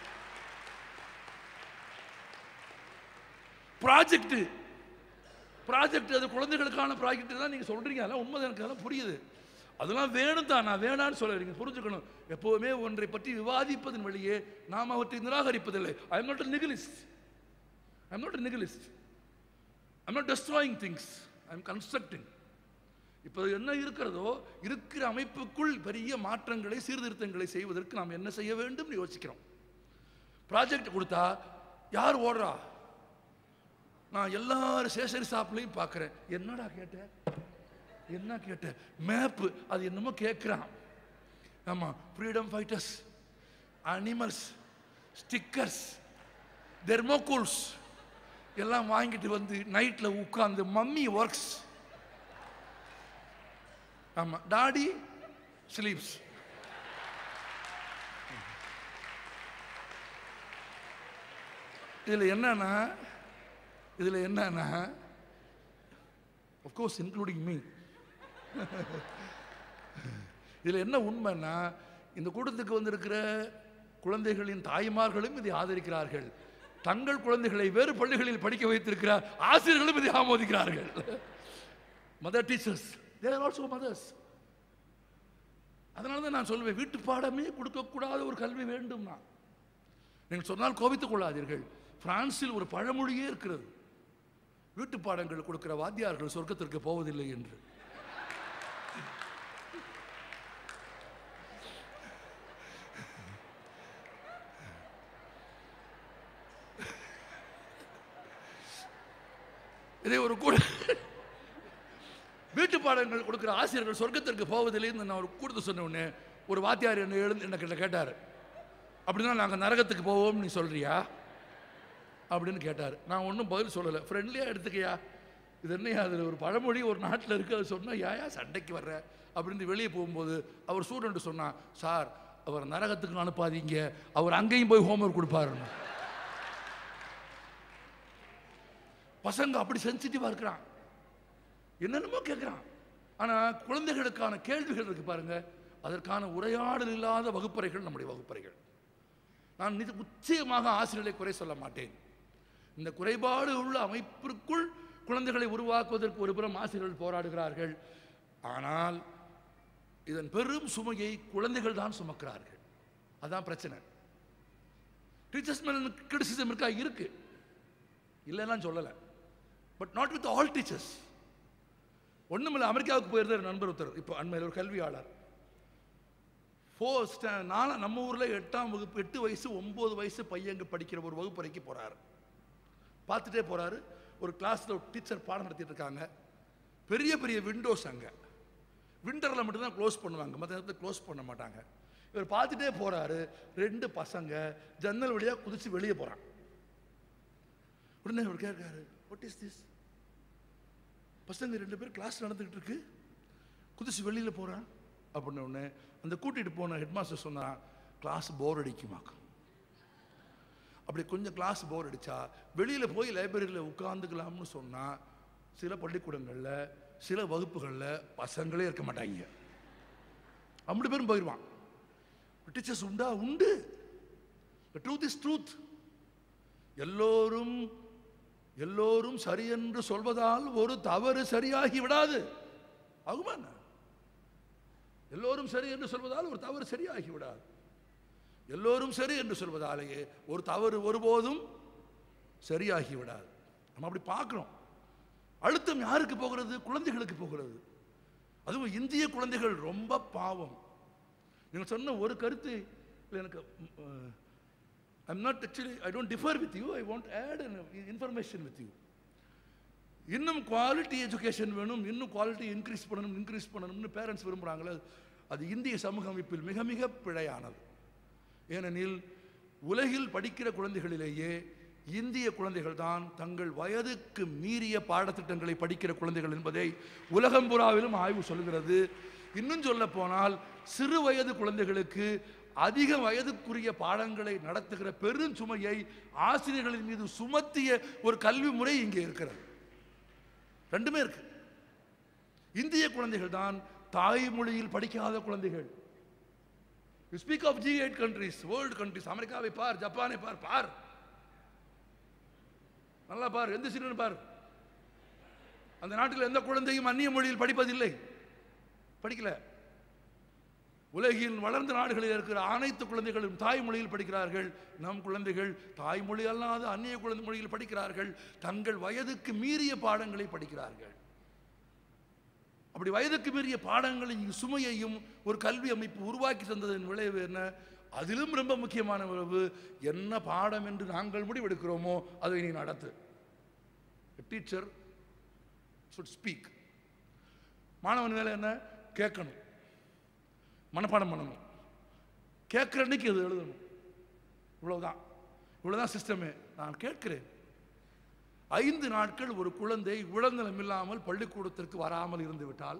ப்ராஜெக்ட் ப்ராஜெக்ட் அது குழந்தைகளுக்கான ப்ராஜெக்ட் தான் நீங்கள் சொல்கிறீங்க அதெல்லாம் உண்மை எனக்கு அதெல்லாம் புரியுது அதெல்லாம் வேணும் தான் நான் வேணான்னு சொல்ல நீங்கள் புரிஞ்சுக்கணும் எப்போவுமே ஒன்றை பற்றி விவாதிப்பதன் வழியே நாம் அவற்றை நிராகரிப்பதில்லை I am not a nihilist I am not a nihilist I am not destroying things I am constructing இப்போ என்ன இருக்கிறதோ இருக்கிற அமைப்புக்குள் பெரிய மாற்றங்களை சீர்திருத்தங்களை செய்வதற்கு நாம் என்ன செய்ய வேண்டும் யோசிக்கிறோம் ப்ராஜெக்ட் கொடுத்தா யார் ஓடுறா நான் எல்லாரும் சேஷரி ஷாப்லையும் பார்க்குறேன் என்னடா கேட்ட என்ன கேட்ட மேப்பு அது என்னமோ கேட்குறான் ஆமாம் freedom fighters animals stickers thermocols எல்லாம் வாங்கிட்டு வந்து நைட்டில் உட்காந்து மம்மி ஒர்க்ஸ் ஆமாம் டாடி ஸ்லீப்ஸ் இதில் என்னன்னா இதில் என்னன்னா கோர்ஸ் இன்க்ளூடிங் மீ இதில் என்ன உண்மைன்னா இந்த கூட்டத்துக்கு வந்திருக்கிற குழந்தைகளின் தாய்மார்களும் இதை ஆதரிக்கிறார்கள் தங்கள் குழந்தைகளை வேறு பள்ளிகளில் படிக்க வைத்திருக்கிறார் ஆசிரியர்களும் இதை ஆமோதிக்கிறார்கள் mother teachers they're also mothers அதனால தான் நான் சொல்லுவேன் வீட்டு பாடமே கொடுக்கக்கூடாத ஒரு கல்வி வேண்டும் நான் நீங்கள் சொன்னால் கோபித்துக் கொள்ளாதீர்கள் பிரான்சில் ஒரு பழமொழியே இருக்கிறது வீட்டு பாடங்கள் கொடுக்கிற வாத்தியார்கள் சொர்க்கத்திற்கு போவதில்லை என்று இதை ஒரு கூட வீட்டு பாடங்கள் கொடுக்கிற ஆசிரியர்கள் சொர்க்கத்திற்கு போவதில்லைன்னு நான் ஒரு கூட்டத்தை சொன்ன உடனே ஒரு வாத்தியார் என்ன எழுந்து என்ன கிட்ட கேட்டார் அப்படின்னா நாங்கள் நரகத்துக்கு போவோம் நீ சொல்றியா அப்படின்னு கேட்டார் நான் ஒன்றும் பதில் சொல்லலை ஃப்ரெண்ட்லியாக எடுத்துக்கையா இது என்னையா அதில் ஒரு பழமொழி ஒரு நாட்டில் இருக்கு அது சொன்னால் ஏயா சண்டைக்கு வர்ற அப்படின்னு வெளியே போகும்போது அவர் ஸ்டூடெண்ட் சொன்னான் சார் அவர் நரகத்துக்கு அனுப்பாதீங்க அவர் அங்கேயும் போய் ஹோம்ஒர்க் கொடுப்பாருன்னு பசங்க அப்படி சென்சிட்டிவாக இருக்கிறான் என்னென்னமோ கேட்குறான் ஆனால் குழந்தைகளுக்கான கேள்விகள் இருக்கு பாருங்க அதற்கான உரையாடல் இல்லாத வகுப்பறைகள் நம்முடைய வகுப்பறைகள் நான் நிச்ச- நிச்சயமாக ஆசிரியர்களை குறை சொல்ல மாட்டேன் இந்த குறைபாடு உள்ள அமைப்பிற்குள் குழந்தைகளை உருவாக்குவதற்கு ஒருபுறம் ஆசிரியர்கள் போராடுகிறார்கள் ஆனால் இதன் பெரும் சுமையை குழந்தைகள் தான் சுமக்கிறார்கள் அதான் பிரச்சனை டீச்சர்ஸ் மேல கிரிட்டிசிசம் இருக்கா இருக்கு இல்லைலாம் சொல்லலை but not with all teachers ஒண்ணுமில்ல அமெரிக்காவுக்கு போயிருந்தார் நண்பர் ஒருத்தர் இப்போ அண்மையில் ஒரு கல்வியாளர் ஃபோர் ஸ்டா நாலா நம்ம ஊரில் எட்டாம் வகுப்பு எட்டு வயசு ஒம்பது வயசு பையங்க படிக்கிற ஒரு வகுப்பறைக்கு போகிறாரு பார்த்துட்டே போகிறாரு ஒரு கிளாஸில் ஒரு டீச்சர் பாடம் நடத்திட்டு இருக்காங்க பெரிய பெரிய விண்டோஸ் அங்கே விண்டரில் மட்டும்தான் க்ளோஸ் பண்ணுவாங்க மற்ற நேரத்தில் க்ளோஸ் பண்ண மாட்டாங்க இவர் பார்த்துட்டே போகிறாரு ரெண்டு பசங்க ஜன்னல் வழியாக குதிச்சு வெளியே போகிறான் உடனே இவர் கேட்காரு வாட் இஸ் திஸ் பசங்க ரெண்டு பேர் கிளாஸ் நடந்துக்கிட்டு இருக்கு குதிச்சு வெளியில் போகிறான் அப்படின்ன உடனே அந்த கூட்டிகிட்டு போன ஹெட்மாஸ்டர் சொன்னான் கிளாஸ் போர் அடிக்குமாக்கும் அப்படி கொஞ்சம் கிளாஸ் போர் அடிச்சா வெளியில் போய் லைப்ரரியில் உட்காந்துக்கலாம்னு சொன்னால் சில பள்ளிக்கூடங்களில் சில வகுப்புகளில் பசங்களே இருக்க மாட்டாங்க அப்படி பேரும் போயிடுவான் டீச்சர்ஸ் உண்டா உண்டு ட்ரூத் இஸ் ட்ரூத் எல்லோரும் எல்லோரும் சரி என்று சொல்வதால் ஒரு தவறு சரியாகி விடாது ஆகுமா என்ன? எல்லோரும் சரி என்று சொல்வதால் ஒரு தவறு சரியாகி விடாது எல்லோரும் சரி என்று சொல்வதாலேயே ஒரு தவறு ஒருபோதும் சரியாகி விடாது நம்ம அப்படி பார்க்கிறோம் அழுத்தம் யாருக்கு போகிறது குழந்தைகளுக்கு போகிறது அதுவும் இந்திய குழந்தைகள் ரொம்ப பாவம் நீங்கள் சொன்ன ஒரு கருத்து இல்ல எனக்கு I'm not actually I don't differ with you I want add information with you இன்னும் குவாலிட்டி எஜுகேஷன் வேணும் இன்னும் குவாலிட்டி இன்க்ரீஸ் பண்ணணும் இன்க்ரீஸ் பண்ணணும்னு பேரண்ட்ஸ் விரும்புகிறாங்களே அது இந்திய சமூக அமைப்பில் மிக மிக பிழையானது ஏனெனில் உலகில் படிக்கிற குழந்தைகளிலேயே இந்திய குழந்தைகள் தான் தங்கள் வயதுக்கு மீறிய பாடத்திட்டங்களை படிக்கிற குழந்தைகள் என்பதை உலகம் புறாவிலும் ஆய்வு சொல்கிறது இன்னும் சொல்ல போனால் சிறு வயது குழந்தைகளுக்கு அதிக வயதுக்குரிய பாடங்களை நடத்துகிற பெருஞ்சுமையை ஆசிரியர்களின் மீது சுமத்திய ஒரு கல்வி முறை இங்கே இருக்கிறது ரெண்டுமே இருக்கு இந்திய குழந்தைகள் தான் தாய்மொழியில் படிக்காத குழந்தைகள் you speak of G eight countries world countries அமெரிக்காவை பார் ஜப்பானை பார் பார் நல்லா பார் எந்த சிறுவன் பார் அந்த நாட்டில் எந்த குழந்தையும் அந்நிய மொழியில் படிப்பதில்லை படிக்கல உலகில் வளர்ந்த நாடுகளில் இருக்கிற அனைத்து குழந்தைகளும் தாய்மொழியில் படிக்கிறார்கள் நம் குழந்தைகள் தாய்மொழி அல்லாத அந்நிய குழந்தை மொழியில் படிக்கிறார்கள் தங்கள் வயதுக்கு மீறிய பாடங்களை படிக்கிறார்கள் அப்படி வயதுக்கு மீறிய பாடங்களையும் சுமையையும் ஒரு கல்வி அமைப்பு உருவாக்கி தந்ததன் விளைவு என்ன அதிலும் ரொம்ப முக்கியமான விளைவு என்ன பாடம் என்று நாங்கள் முடிவெடுக்கிறோமோ அதை நீ நடத்து டீச்சர் சுட் ஸ்பீக் மாணவன் வேலை என்ன கேட்கணும் மனப்பாடம் பண்ணணும் கேட்குற அன்னைக்கு அது எழுதணும் இவ்வளவுதான் இவ்வளவுதான் சிஸ்டமே நான் கேட்கிறேன் ஐந்து நாட்கள் ஒரு குழந்தை உடல்நலம் இல்லாமல் பள்ளிக்கூடத்திற்கு வராமல் இருந்து விட்டால்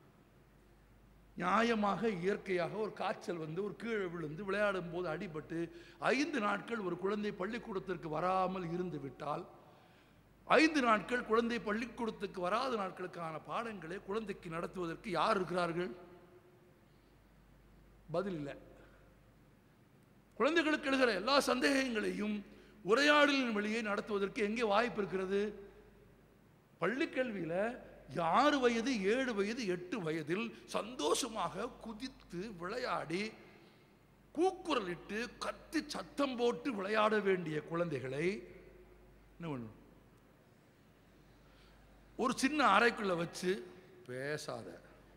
நியாயமாக இயற்கையாக ஒரு காய்ச்சல் வந்து ஒரு கீழே விழுந்து விளையாடும் போது அடிபட்டு ஐந்து நாட்கள் ஒரு குழந்தை பள்ளிக்கூடத்திற்கு வராமல் இருந்து விட்டால் ஐந்து நாட்கள் குழந்தை பள்ளிக்கூடத்துக்கு வராத நாட்களுக்கான பாடங்களை குழந்தைக்கு நடத்துவதற்கு யார் இருக்கிறார்கள் பதில் இல்லை குழந்தைகளுக்கு எழுகிற எல்லா சந்தேகங்களையும் உரையாடலின் வழியை நடத்துவதற்கு எங்கே வாய்ப்பு இருக்கிறது பள்ளிக்கல்வியில ஆறு வயது ஏழு வயது எட்டு வயதில் சந்தோஷமாக குதித்து விளையாடி கூக்குரலிட்டு கத்தி சத்தம் போட்டு விளையாட வேண்டிய குழந்தைகளை என்ன பண்ணும் ஒரு சின்ன அறைக்குள்ள வச்சு பேசாத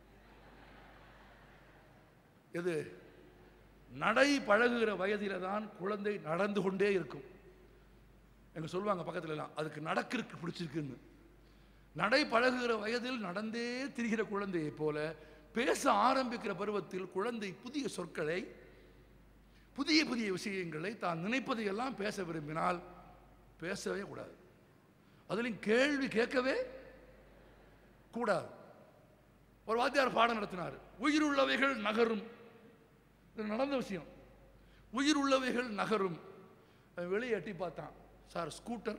எது நடை பழகுகிற வயதில தான் குழந்தை நடந்து கொண்டே இருக்கும் எங்க சொல்லுவாங்க பக்கத்துல எல்லாம் அதுக்கு நடக்கிறதுக்கு பிடிச்சிருக்குன்னு நடை பழகுகிற வயதில் நடந்தே திரிகிற குழந்தையை போல பேச ஆரம்பிக்கிற பருவத்தில் குழந்தை புதிய சொற்களை புதிய புதிய விஷயங்களை தான் நினைப்பதையெல்லாம் பேச விரும்பினால் பேசவே கூடாது அதுலயும் கேள்வி கேட்கவே கூடாது ஒரு வாத்தியார் பாடம் நடத்தினார் உயிருள்ளவைகள் நகரும் இது நடந்த விஷயம் உயிருள்ளவைகள் நகரும் அவன் வெளியே எட்டி பார்த்தான் சார் ஸ்கூட்டர்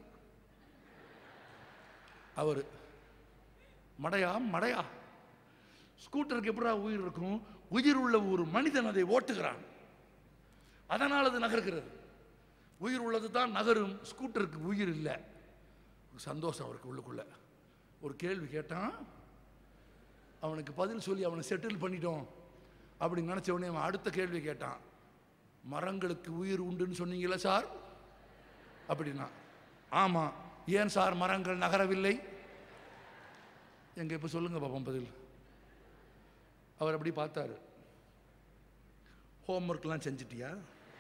அவர் மடையா மடையா ஸ்கூட்டருக்கு எப்படா உயிர் இருக்கும் உயிர் உள்ள ஒரு மனிதன் அதை ஓட்டுகிறான் அதனால் அது நகர்கிறது உயிர் உள்ளது தான் நகரும் ஸ்கூட்டருக்கு உயிர் இல்லை ஒரு சந்தோஷம் அவருக்கு உள்ளுக்குள்ள ஒரு கேள்வி கேட்டான் அவனுக்கு பதில் சொல்லி அவனை செட்டில் பண்ணிட்டோம் அப்படின்னு நினச்ச உடனே அவன் அடுத்த கேள்வி கேட்டான் மரங்களுக்கு உயிர் உண்டுன்னு சொன்னீங்களா சார் அப்படின்னா ஆமாம் ஏன் சார் மரங்கள் நகரவில்லை எங்க இப்போ சொல்லுங்க பாப்போம் பதில் அவர் அப்படி பார்த்தாரு ஹோம்ஒர்க்லாம் செஞ்சிட்டியா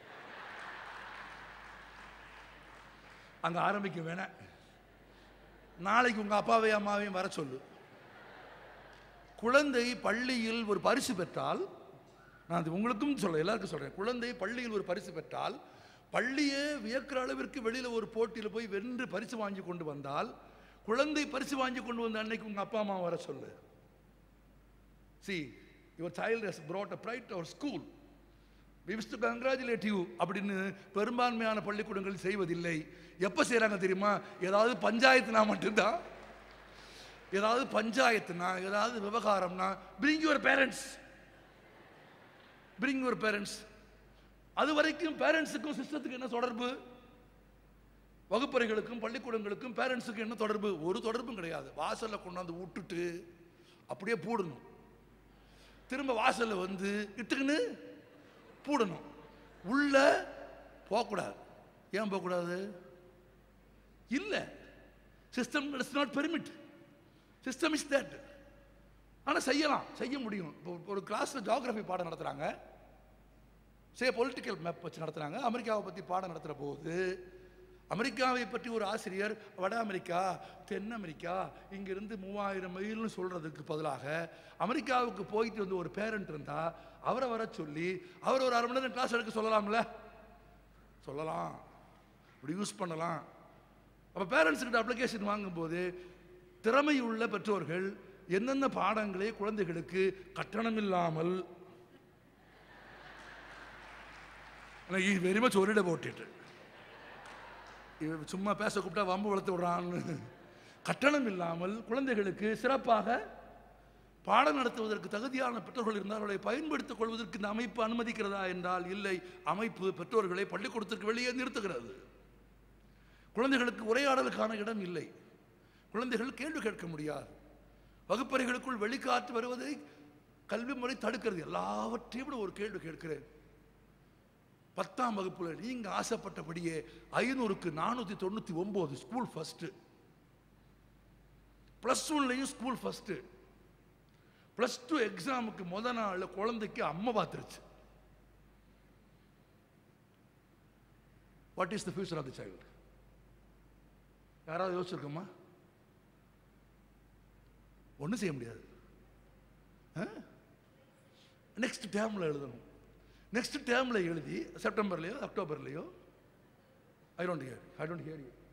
அங்க ஆரம்பிக்க வேணாம் நாளைக்கு உங்க அப்பாவையும் அம்மாவையும் வர சொல்லு குழந்தை பள்ளியில் ஒரு பரிசு பெற்றால் நான் அது உங்களுக்கும் சொல்றேன் எல்லாருக்கும் சொல்றேன் குழந்தை பள்ளியில் ஒரு பரிசு பெற்றால் பள்ளியே வியக்கிற அளவிற்கு வெளியில ஒரு போட்டியில் போய் வென்று பரிசு வாங்கி கொண்டு வந்தால் குழந்தை பரிசு வாங்கி கொண்டு வந்த அன்னைக்கு உங்க அப்பா அம்மா வர சொல்லு see your child has brought a pride to our school we wish to congratulate you அப்படின்னு பெரும்பான்மையான பள்ளிக்கூடங்கள் செய்வதில்லை எப்போ செய்கிறாங்க தெரியுமா ஏதாவது பஞ்சாயத்துனா மட்டும்தான் ஏதாவது பஞ்சாயத்துனா ஏதாவது விவகாரம்னா bring your parents bring your parents அது வரைக்கும் பேரண்ட்ஸுக்கும் சிஸ்டத்துக்கு என்ன தொடர்பு வகுப்பறைகளுக்கும் பள்ளிக்கூடங்களுக்கும் பேரண்ட்ஸுக்கு என்ன தொடர்பு ஒரு தொடர்பும் கிடையாது வாசல்ல கொண்டாந்து விட்டுட்டு அப்படியே பூடணும் திரும்ப வாசல்ல வந்து இட்டுக்குன்னு பூடணும் உள்ள போகக்கூடாது ஏன் போகக்கூடாது இல்லை system it's not permit system is that ஆனால் செய்யலாம் செய்ய முடியும் இப்போ ஒரு கிளாஸில் ஜியாகிரபி பாடம் நடத்துகிறாங்க சே பொலிட்டிக்கல் மேப் வச்சு நடத்துகிறாங்க அமெரிக்காவை பற்றி பாடம் நடத்துகிற போது அமெரிக்காவை பற்றி ஒரு ஆசிரியர் வட அமெரிக்கா தென் அமெரிக்கா இங்கிருந்து மூவாயிரம் மைல்னு சொல்கிறதுக்கு பதிலாக அமெரிக்காவுக்கு போயிட்டு வந்து ஒரு பேரண்ட் இருந்தால் அவரை வர சொல்லி அவர் ஒரு அரை மணி நேரம் கிளாஸ் எடுக்க சொல்லலாம்ல சொல்லலாம் இப்படி யூஸ் பண்ணலாம் அப்போ பேரண்ட்ஸ் கிட்ட அப்ளிகேஷன் வாங்கும்போது திறமையுள்ள பெற்றோர்கள் என்னென்ன பாடங்களை குழந்தைகளுக்கு கட்டணம் இல்லாமல் வெரி மச் ஒரிட போட்டுட்டு இவன் சும்மா பேச கூப்பிட்டா வம்பு வளர்த்து விடுறான்னு கட்டணம் இல்லாமல் குழந்தைகளுக்கு சிறப்பாக பாடம் நடத்துவதற்கு தகுதியான பெற்றோர்கள் இருந்தால் அவர்களை பயன்படுத்திக் கொள்வதற்கு இந்த அமைப்பு அனுமதிக்கிறதா என்றால் இல்லை அமைப்பு பெற்றோர்களை பள்ளிக்கூடத்திற்கு வெளியே நிறுத்துகிறது குழந்தைகளுக்கு உரையாடலுக்கான இடம் இல்லை குழந்தைகள் கேள்வி கேட்க முடியாது வகுப்பறைகளுக்குள் வெளிக்காற்று வருவதை கல்வி முறை தடுக்கிறது எல்லாவற்றையும் விட ஒரு கேள்வி கேட்கிறேன் பத்தாம் வகுப்புல நீங்க ஆசைப்பட்டபடியே ஐநூறுக்கு நானூத்தி தொண்ணூத்தி ஒன்பது ஸ்கூல் ஃபர்ஸ்ட் பிளஸ் ஒன்லையும் ஸ்கூல் ஃபர்ஸ்ட் பிளஸ் டூ எக்ஸாமுக்கு முத நாள் குழந்தைக்கு அம்மா பார்த்துருச்சு what is the future of the child யாராவது யோசிச்சிருக்கோமா ஒன்றும் செய்ய முடியாது நெக்ஸ்ட் டேர்மில் எழுதணும் நெக்ஸ்ட் டேர்மில் எழுதி செப்டம்பர்லையோ அக்டோபர்லையோ I don't hear I don't hear you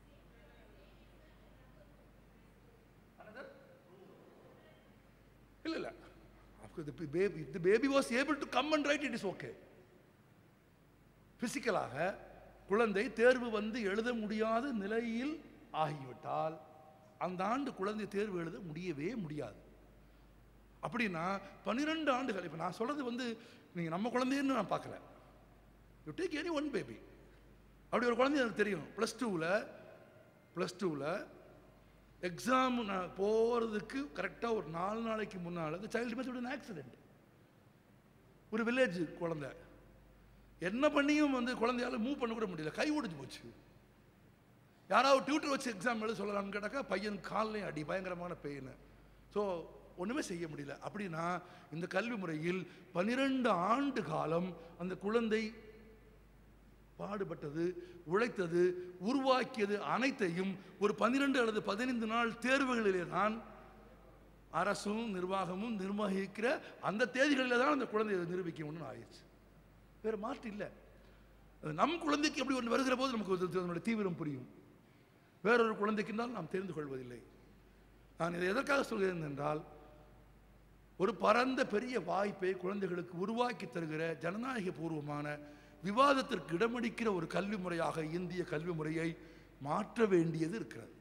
இல்லை இல்லை the baby the baby was able to come and write it is okay பிசிக்கலாக குழந்தை தேர்வு வந்து எழுத முடியாத நிலையில் ஆகிவிட்டால் அந்த ஆண்டு குழந்தை தேர்வு எழுத முடியவே முடியாது அப்படின்னா பன்னிரெண்டு ஆண்டுகள் இப்போ நான் சொல்றது வந்து நீங்கள் நம்ம குழந்தைன்னு நான் பார்க்கல you take any one baby அப்படி ஒரு குழந்தை எனக்கு தெரியும் ப்ளஸ் டூவில் ப்ளஸ் டூவில் எக்ஸாம் நான் போகிறதுக்கு கரெக்டாக ஒரு நாலு நாளைக்கு முன்னால் அந்த சைல்டு மெத்தட் ஆக்சிடென்ட் ஒரு வில்லேஜ் குழந்தை என்ன பண்ணியும் வந்து குழந்தையால மூவ் பண்ண கூட முடியல கை ஒடிஞ்சு போச்சு யாராவது டியூட்டர் வச்சு எக்ஸாம் எழுத சொல்லலாம்னு கேட்டாக்கா பையன் கால்லையும் அடி பயங்கரமான பெயின் ஸோ ஒன்றுமே செய்ய முடியல அப்படின்னா இந்த கல்வி முறையில் பனிரெண்டு ஆண்டு காலம் அந்த குழந்தை பாடுபட்டது உழைத்தது உருவாக்கியது அனைத்தையும் ஒரு பன்னிரெண்டு அல்லது பதினைந்து நாள் தேர்வுகளிலே தான் அரசும் நிர்வாகமும் நிர்வகிக்கிற அந்த தேதிகளில் தான் அந்த குழந்தையை நிரூபிக்கணும்னு ஆயிடுச்சு வேறு மாற்று இல்லை அது நம் குழந்தைக்கு அப்படி ஒன்று வருகிற போது நமக்கு அது- அதனுடைய தீவிரம் புரியும் வேறொரு குழந்தைக்கு இருந்தால் நாம் தெரிந்து கொள்வதில்லை நான் இதை எதற்காக சொல்கிறேன் என்றால் ஒரு பரந்த பெரிய வாய்ப்பை குழந்தைகளுக்கு உருவாக்கி தருகிற ஜனநாயக பூர்வமான விவாதத்திற்கு இடமளிக்கிற ஒரு கல்வி முறையாக இந்திய கல்வி முறையை மாற்ற வேண்டியது இருக்கிறது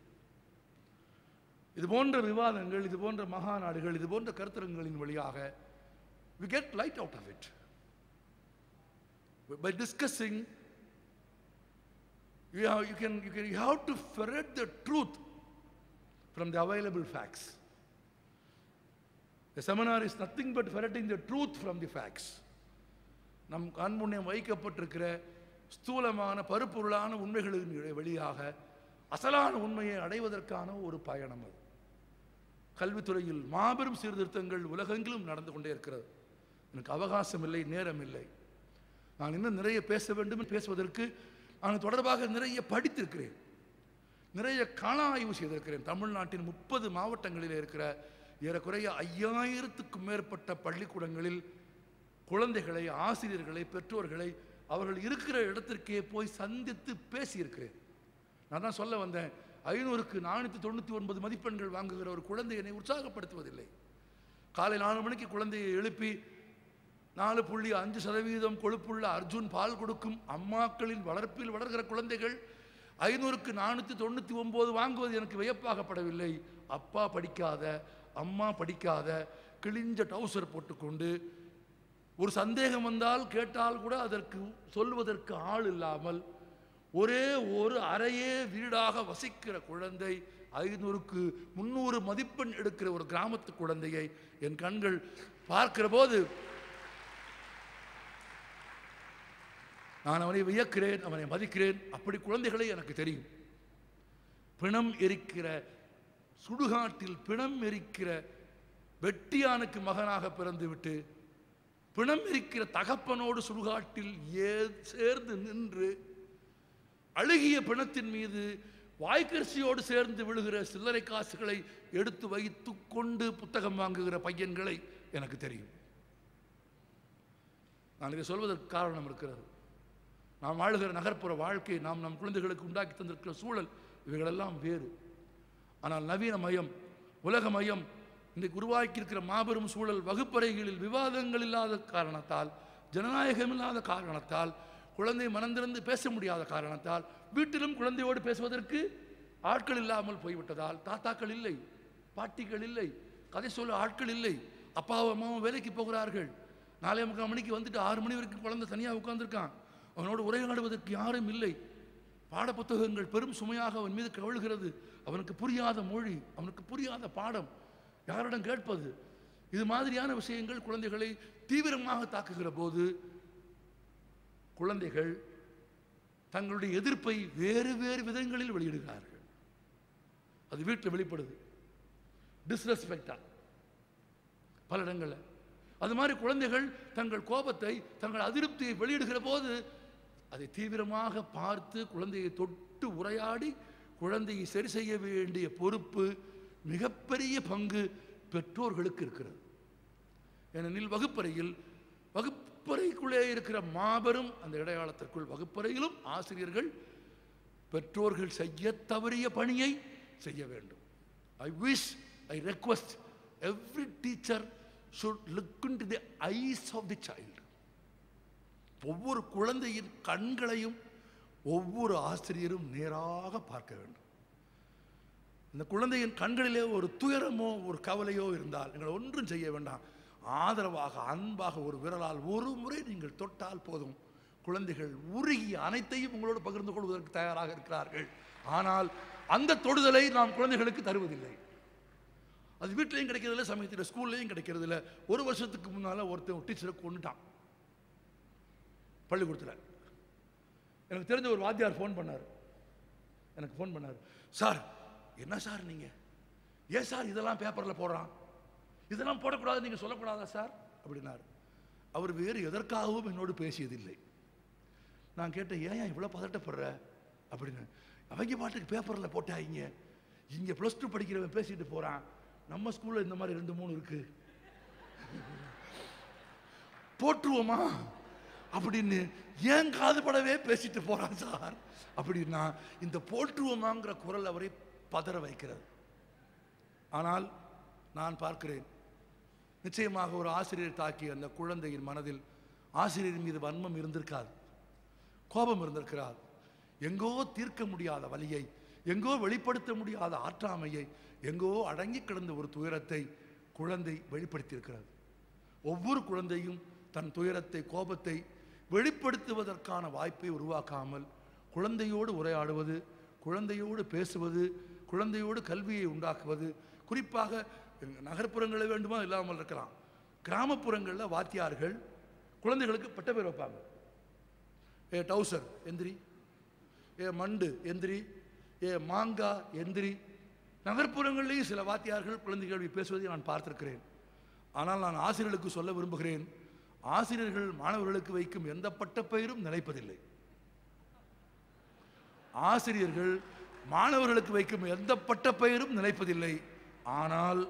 இது போன்ற விவாதங்கள் இது போன்ற மகாநாடுகள் இது போன்ற கருத்தரங்களின் வழியாக we get light out of it. By discussing, you have, you, can, you, can, you have to ferret the truth from the available facts. The seminar is nothing but ferreting the truth from the facts. நம் கண்முன்னே வைக்கப்பட்டிருக்கிற ஸ்தூலமான பருப்பொருளான உண்மைகளின் வழியாக அசலான உண்மையை அடைவதற்கான ஒரு பயணம் அது கல்வித்துறையில் மாபெரும் சீர்திருத்தங்கள் உலகெங்கிலும் நடந்து கொண்டே இருக்கிறது எனக்கு அவகாசம் இல்லை நேரம் இல்லை நான் இன்னும் நிறைய பேச வேண்டும் என்று பேசுவதற்கு நான் தொடர்பாக நிறைய படித்திருக்கிறேன் நிறைய கள ஆய்வு செய்திருக்கிறேன் தமிழ்நாட்டின் முப்பது மாவட்டங்களில் இருக்கிற ஏறக்குறைய ஐயாயிரத்துக்கும் மேற்பட்ட பள்ளிக்கூடங்களில் குழந்தைகளை ஆசிரியர்களை பெற்றோர்களை அவர்கள் இருக்கிற இடத்திற்கே போய் சந்தித்து பேசியிருக்கிறேன் நான் தான் சொல்ல வந்தேன் ஐநூறுக்கு நானூற்றி தொண்ணூற்றி ஒன்பது மதிப்பெண்கள் வாங்குகிற ஒரு குழந்தை என்னை உற்சாகப்படுத்துவதில்லை காலை நாலு மணிக்கு குழந்தையை எழுப்பி நாலு புள்ளி அஞ்சு சதவீதம் கொழுப்புள்ள அர்ஜுன் பால் கொடுக்கும் அம்மாக்களின் வளர்ப்பில் வளர்கிற குழந்தைகள் ஐநூறுக்கு நானூற்றி தொண்ணூற்றி ஒம்பது வாங்குவது எனக்கு வியப்பாகப்படவில்லை அப்பா படிக்காத அம்மா படிக்காத கிழிஞ்ச டவுசர் போட்டுக்கொண்டு ஒரு சந்தேகம் வந்தால் கேட்டால் கூட அதற்கு சொல்வதற்கு ஆள் இல்லாமல் ஒரே ஒரு அறையே வீடாக வசிக்கிற குழந்தை ஐநூறுக்கு முந்நூறு மதிப்பெண் எடுக்கிற ஒரு கிராமத்து குழந்தையை என் கண்கள் பார்க்கிற போது நான் அவனை வியக்கிறேன் அவனை மதிக்கிறேன் அப்படி குழந்தைகளை எனக்கு தெரியும் பிணம் எரிக்கிற சுடுகாட்டில் பிணம் எரிக்கிற வெட்டியானுக்கு மகனாக பிறந்துவிட்டு பிணம் எரிக்கிற தகப்பனோடு சுடுகாட்டில் ஏ சேர்ந்து நின்று அழுகிய பிணத்தின் மீது வாய்க்கரிசியோடு சேர்ந்து விழுகிற சில்லறை காசுகளை எடுத்து வைத்து கொண்டு புத்தகம் வாங்குகிற பையன்களை எனக்கு தெரியும் நான் இதை சொல்வதற்கு காரணம் இருக்கிறது நாம் வாழுகிற நகர்ப்புற வாழ்க்கை நாம் நம் குழந்தைகளுக்கு உண்டாக்கி தந்திருக்கிற சூழல் இவைகளெல்லாம் வேறு ஆனால் நவீன மயம் உலக மயம் இன்றைக்கு உருவாக்கியிருக்கிற மாபெரும் சூழல் வகுப்பறைகளில் விவாதங்கள் இல்லாத காரணத்தால் ஜனநாயகம் இல்லாத காரணத்தால் குழந்தை மனந்திறந்து பேச முடியாத காரணத்தால் வீட்டிலும் குழந்தையோடு பேசுவதற்கு ஆட்கள் இல்லாமல் போய்விட்டதால் தாத்தாக்கள் இல்லை பாட்டிகள் இல்லை கதை சொல்ல ஆட்கள் இல்லை அப்பாவும் அம்மாவும் வேலைக்கு போகிறார்கள் நாலே முக்கால் மணிக்கு வந்துட்டு ஆறு மணி வரைக்கும் குழந்தை தனியாக உட்கார்ந்திருக்கான் அவனோடு உரையாடுவதற்கு யாரும் இல்லை பாடப்புத்தகங்கள் பெரும் சுமையாக அவன் மீது கவிழ்கிறது அவனுக்கு புரியாத மொழி அவனுக்கு புரியாத பாடம் யாரிடம் கேட்பது இது மாதிரியான விஷயங்கள் குழந்தைகளை தீவிரமாக தாக்குகிற போது குழந்தைகள் தங்களுடைய எதிர்ப்பை வேறு வேறு விதங்களில் வெளியிடுகிறார்கள் அது வீட்டில் வெளிப்படுது டிஸ்ரெஸ்பெக்டா பல இடங்களில் அது மாதிரி குழந்தைகள் தங்கள் கோபத்தை தங்கள் அதிருப்தியை வெளியிடுகிற போது அதை தீவிரமாக பார்த்து குழந்தையை தொட்டு உரையாடி குழந்தையை சரி செய்ய வேண்டிய பொறுப்பு மிகப்பெரிய பங்கு பெற்றோர்களுக்கு இருக்கிறது ஏனெனில் வகுப்பறையில் வகுப்பறைக்குள்ளே இருக்கிற மாபெரும் அந்த இடையாளத்திற்குள் வகுப்பறையிலும் ஆசிரியர்கள் பெற்றோர்கள் செய்ய தவறிய பணியை செய்ய வேண்டும் I wish I request every teacher should look in to the eyes of the child ஒவ்வொரு குழந்தையின் கண்களையும் ஒவ்வொரு ஆசிரியரும் நேராக பார்க்க வேண்டும் இந்த குழந்தையின் கண்களிலே ஒரு துயரமோ ஒரு கவலையோ இருந்தால் நீங்கள் ஒன்றும் செய்ய வேண்டாம் ஆதரவாக அன்பாக ஒரு விரலால் ஒரு முறை நீங்கள் தொட்டால் போதும் குழந்தைகள் உருகி அனைத்தையும் உங்களோடு பகிர்ந்து கொள்வதற்கு தயாராக இருக்கிறார்கள் ஆனால் அந்த தொடுதலை நாம் குழந்தைகளுக்கு தருவதில்லை அது வீட்லேயும் கிடைக்கிறதில்ல சமயத்தில் ஸ்கூல்லையும் கிடைக்கிறதில்ல ஒரு வருஷத்துக்கு முன்னால் ஒருத்தன் டீச்சரை கொண்டுட்டான் பள்ளிக்கூடத்தில் எனக்கு தெரிஞ்ச ஒரு வாத்தியார் ஃபோன் பண்ணார் எனக்கு ஃபோன் பண்ணார் சார் என்ன சார் நீங்கள் ஏன் சார் இதெல்லாம் பேப்பரில் போடுறான் இதெல்லாம் போடக்கூடாது நீங்கள் சொல்லக்கூடாதா சார் அப்படின்னார் அவர் வேறு எதற்காகவும் என்னோடு பேசியதில்லை நான் கேட்டேன் ஏன் இவ்வளோ பதட்டப்படுற அப்படின்னு அவங்க பாட்டுக்கு பேப்பரில் போட்டாங்க இங்கே ப்ளஸ் டூ படிக்கிறவன் பேசிட்டு போகிறான் நம்ம ஸ்கூலில் இந்த மாதிரி ரெண்டு மூணு இருக்கு போட்டுருவோமா அப்படின்னு ஏன் காதுபடவே பேசிட்டு போறான் சார் அப்படின்னா இந்த போற்றுவோமாங்கிற குரல் அவரை பதற வைக்கிறது ஆனால் நான் பார்க்கிறேன் நிச்சயமாக ஒரு ஆசிரியர் தாக்கிய அந்த குழந்தையின் மனதில் ஆசிரியர் மீது வன்மம் இருந்திருக்காது கோபம் இருந்திருக்கிறார் எங்கோ தீர்க்க முடியாத வலியை எங்கோ வெளிப்படுத்த முடியாத ஆற்றாமையை எங்கோ அடங்கி கிடந்த ஒரு துயரத்தை குழந்தை வெளிப்படுத்தியிருக்கிறது ஒவ்வொரு குழந்தையும் தன் துயரத்தை கோபத்தை வெளிப்படுத்துவதற்கான வாய்ப்பை உருவாக்காமல் குழந்தையோடு உரையாடுவது குழந்தையோடு பேசுவது குழந்தையோடு கல்வியை உண்டாக்குவது குறிப்பாக நகர்ப்புறங்களில் வேண்டுமா இல்லாமல் இருக்கலாம் கிராமப்புறங்களில் வாத்தியார்கள் குழந்தைகளுக்கு பட்ட பேர் வைப்பாங்க ஏ டவுசர் எந்திரி ஏ மண்டு எந்திரி ஏ மாங்கா எந்திரி நகர்ப்புறங்களிலேயும் சில வாத்தியார்கள் குழந்தைகள் பேசுவதை நான் பார்த்திருக்கிறேன் ஆனால் நான் ஆசிரியர்களுக்கு சொல்ல விரும்புகிறேன் ஆசிரியர்கள் மாணவர்களுக்கு வைக்கும் எந்த பட்டப்பெயரும் நிலைப்பதில்லை ஆசிரியர்கள் மாணவர்களுக்கு வைக்கும் எந்த பட்டப்பெயரும் நிலைப்பதில்லை ஆனால்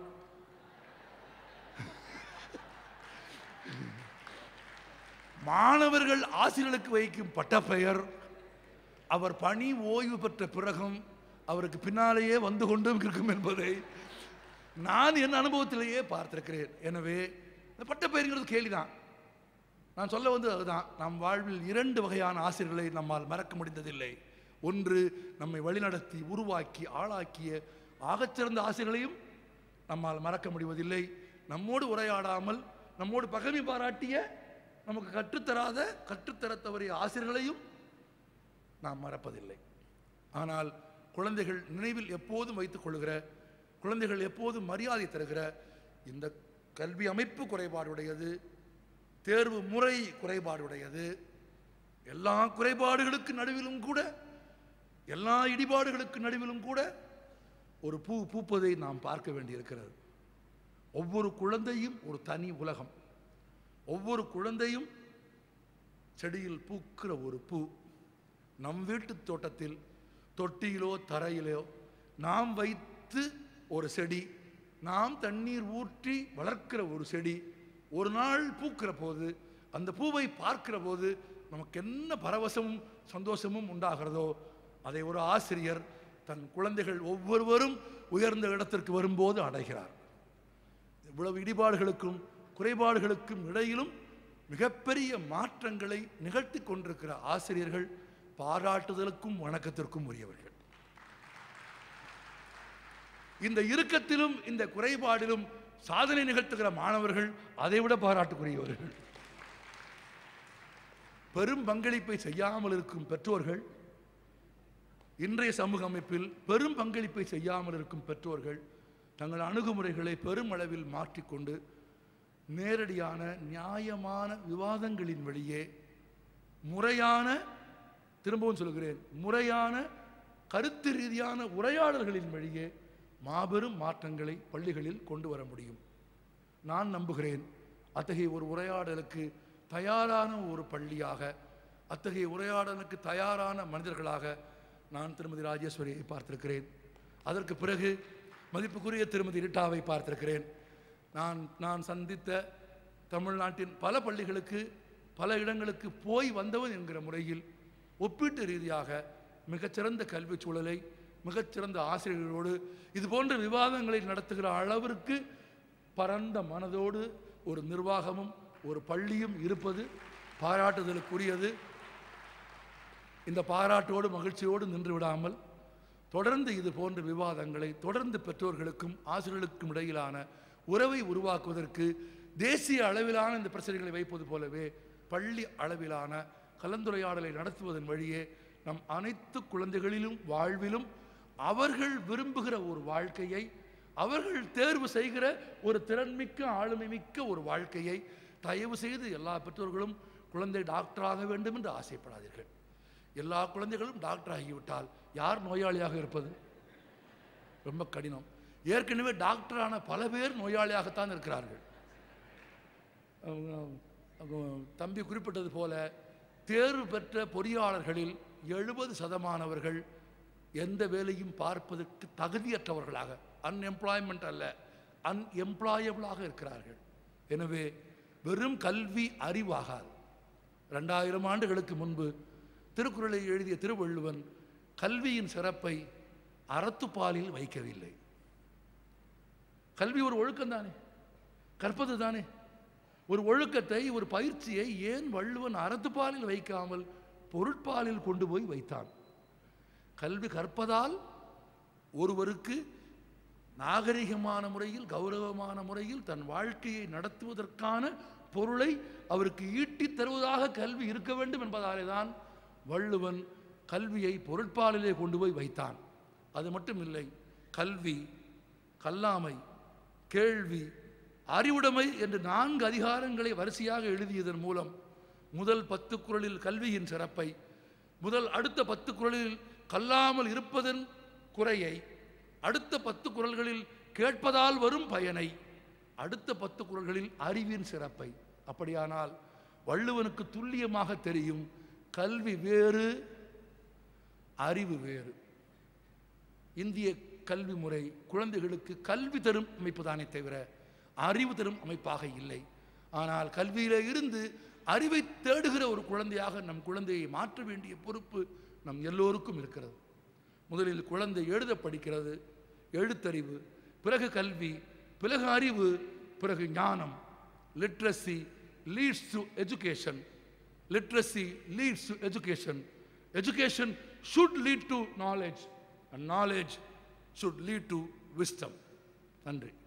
மாணவர்கள் ஆசிரியர்களுக்கு வைக்கும் பட்டப்பெயர் அவர் பணி ஓய்வு பெற்ற பிறகும் அவருக்கு பின்னாலேயே வந்து கொண்டும் இருக்கும் என்பதை நான் என் அனுபவத்திலேயே பார்த்திருக்கிறேன் எனவே இந்த பட்டப்பெயர்ங்கிறது கேலிதான் நான் சொல்ல வந்து அதுதான் நம் வாழ்வில் இரண்டு வகையான ஆசிரியர்களை நம்மால் மறக்க முடிந்ததில்லை ஒன்று நம்மை வழிநடத்தி உருவாக்கி ஆளாக்கிய ஆகச்சிறந்த ஆசிரியர்களையும் நம்மால் மறக்க முடிவதில்லை நம்மோடு உரையாடாமல் நம்மோடு பகைமை பாராட்டிய நமக்கு கற்றுத்தராத கற்றுத்தரத் தவறிய ஆசிரியர்களையும் நாம் மறப்பதில்லை ஆனால் குழந்தைகள் நினைவில் எப்போதும் வைத்துக் கொள்கிற குழந்தைகள் எப்போதும் மரியாதை தருகிற இந்த கல்வி அமைப்பு குறைபாடுடையது தேர்வு முறை குறைபாடுடையது எல்லா குறைபாடுகளுக்கு நடுவிலும் கூட எல்லா இடிபாடுகளுக்கு நடுவிலும் கூட ஒரு பூ பூப்பதை நாம் பார்க்க வேண்டியிருக்கிறது ஒவ்வொரு குழந்தையும் ஒரு தனி உலகம் ஒவ்வொரு குழந்தையும் செடியில் பூக்கிற ஒரு பூ நம் வீட்டு தோட்டத்தில் தொட்டியிலோ தரையிலோ நாம் வைத்து ஒரு செடி நாம் தண்ணீர் ஊற்றி வளர்க்கிற ஒரு செடி ஒரு நாள் பூக்கிற போது அந்த பூவை பார்க்கிற போது நமக்கு என்ன பரவசமும் சந்தோஷமும் உண்டாகிறதோ அதை ஒரு ஆசிரியர் தன் குழந்தைகள் ஒவ்வொருவரும் உயர்ந்த இடத்திற்கு வரும்போது அடைகிறார் இவ்வளவு இடிபாடுகளுக்கும் குறைபாடுகளுக்கும் இடையிலும் மிகப்பெரிய மாற்றங்களை நிகழ்த்தி கொண்டிருக்கிற ஆசிரியர்கள் பாராட்டுதலுக்கும் வணக்கத்திற்கும் உரியவர்கள் இந்த இறுக்கத்திலும் இந்த குறைபாடிலும் சாதனை நிகழ்த்துகிற மாணவர்கள் அதைவிட பாராட்டுக்குரியவர்கள் பெரும் பங்களிப்பை செய்யாமல் இருக்கும் பெற்றோர்கள் இன்றைய சமூக அமைப்பில் பெரும் பங்களிப்பை செய்யாமல் இருக்கும் பெற்றோர்கள் தங்கள் அணுகுமுறைகளை பெருமளவில் மாற்றிக்கொண்டு நேரடியான நியாயமான விவாதங்களின் வழியே முறையான திரும்பவும் சொல்கிறேன் முறையான கருத்து ரீதியான உரையாடல்களின் வழியே மாபெரும் மாற்றங்களை பள்ளிகளில் கொண்டு வர முடியும் நான் நம்புகிறேன் அத்தகைய ஒரு உரையாடலுக்கு தயாரான ஒரு பள்ளியாக அத்தகைய உரையாடலுக்கு தயாரான மனிதர்களாக நான் திருமதி ராஜேஸ்வரியை பார்த்திருக்கிறேன் அதற்கு பிறகு மதிப்புக்குரிய திருமதி ரிட்டாவை பார்த்திருக்கிறேன் நான் நான் சந்தித்த தமிழ்நாட்டின் பல பள்ளிகளுக்கு பல இடங்களுக்கு போய் வந்தவன் என்கிற முறையில் ஒப்பீட்டு ரீதியாக மிகச்சிறந்த கல்விச் சூழலை மிகச்சிறந்த ஆசிரியர்களோடு இது போன்ற விவாதங்களை நடத்துகிற அளவிற்கு பரந்த மனதோடு ஒரு நிர்வாகமும் ஒரு பள்ளியும் இருப்பது பாராட்டுதலுக்குரியது இந்த பாராட்டோடு மகிழ்ச்சியோடு நின்று விடாமல் தொடர்ந்து இது போன்ற விவாதங்களை தொடர்ந்து பெற்றோர்களுக்கும் ஆசிரியர்களுக்கும் இடையிலான உறவை உருவாக்குவதற்கு தேசிய அளவிலான இந்த பிரச்சனைகளை வைப்பது போலவே பள்ளி அளவிலான கலந்துரையாடலை நடத்துவதன் வழியே நம் அனைத்து குழந்தைகளிலும் வாழ்விலும் அவர்கள் விரும்புகிற ஒரு வாழ்க்கையை அவர்கள் தேர்வு செய்கிற ஒரு திறன்மிக்க ஆளுமை மிக்க ஒரு வாழ்க்கையை தயவு செய்து எல்லா பெற்றோர்களும் குழந்தை டாக்டராக வேண்டும் என்று ஆசைப்படாதீர்கள் எல்லா குழந்தைகளும் டாக்டர் ஆகிவிட்டால் யார் நோயாளியாக இருப்பது ரொம்ப கடினம் ஏற்கனவே டாக்டரான பல பேர் நோயாளியாகத்தான் இருக்கிறார்கள் அவங்க- அவங்க தம்பி குறிப்பிட்டது போல தேர்வு பெற்ற பொறியாளர்களில் எழுபது சதமானவர்கள் எந்த வேலையும் பார்ப்பதற்கு தகுதியற்றவர்களாக அன்எம்ப்ளாய்மெண்ட் அல்ல அன்எம்ப்ளாயபிளாக இருக்கிறார்கள் எனவே வெறும் கல்வி அறிவாகாது ரெண்டாயிரம் ஆண்டுகளுக்கு முன்பு திருக்குறளை எழுதிய திருவள்ளுவன் கல்வியின் சிறப்பை அறத்துப்பாலில் வைக்கவில்லை கல்வி ஒரு ஒழுக்கம் தானே கற்பது தானே ஒரு ஒழுக்கத்தை ஒரு பயிற்சியை ஏன் வள்ளுவன் அறத்துப்பாலில் வைக்காமல் பொருட்பாலில் கொண்டு போய் வைத்தான் கல்வி கற்பதால் ஒருவருக்கு நாகரிகமான முறையில் கௌரவமான முறையில் தன் வாழ்க்கையை நடத்துவதற்கான பொருளை அவருக்கு ஈட்டித் தருவதாக கல்வி இருக்க வேண்டும் என்பதாலே தான் வள்ளுவன் கல்வியை பொருட்பாலிலே கொண்டு போய் வைத்தான் அது மட்டும் இல்லை கல்வி கல்லாமை கேள்வி அறிவுடைமை என்று நான்கு அதிகாரங்களை வரிசையாக எழுதியதன் மூலம் முதல் பத்து குறளில் கல்வியின் சிறப்பை முதல் அடுத்த பத்து குறளில் கல்லாமல் இருப்பதன் குறையை அடுத்த பத்து குறள்களில் கேட்பதால் வரும் பயனை அடுத்த பத்து குறள்களில் அறிவின் சிறப்பை அப்படியானால் வள்ளுவனுக்கு துல்லியமாக தெரியும் கல்வி வேறு அறிவு வேறு இந்திய கல்வி முறை குழந்தைகளுக்கு கல்வி தரும் அமைப்பு தானே தவிர அறிவு தரும் அமைப்பாக இல்லை ஆனால் கல்வியிலே இருந்து அறிவை தேடுகிற ஒரு குழந்தையாக நம் குழந்தையை மாற்ற வேண்டிய பொறுப்பு நம் எல்லோருக்கும் இருக்கிறது முதலில் குழந்தை எழுத படிக்கிறது எழுத்தறிவு பிறகு கல்வி பிறகு அறிவு பிறகு ஞானம் literacy leads to education literacy leads to education education should lead to knowledge and knowledge should lead to wisdom நன்றி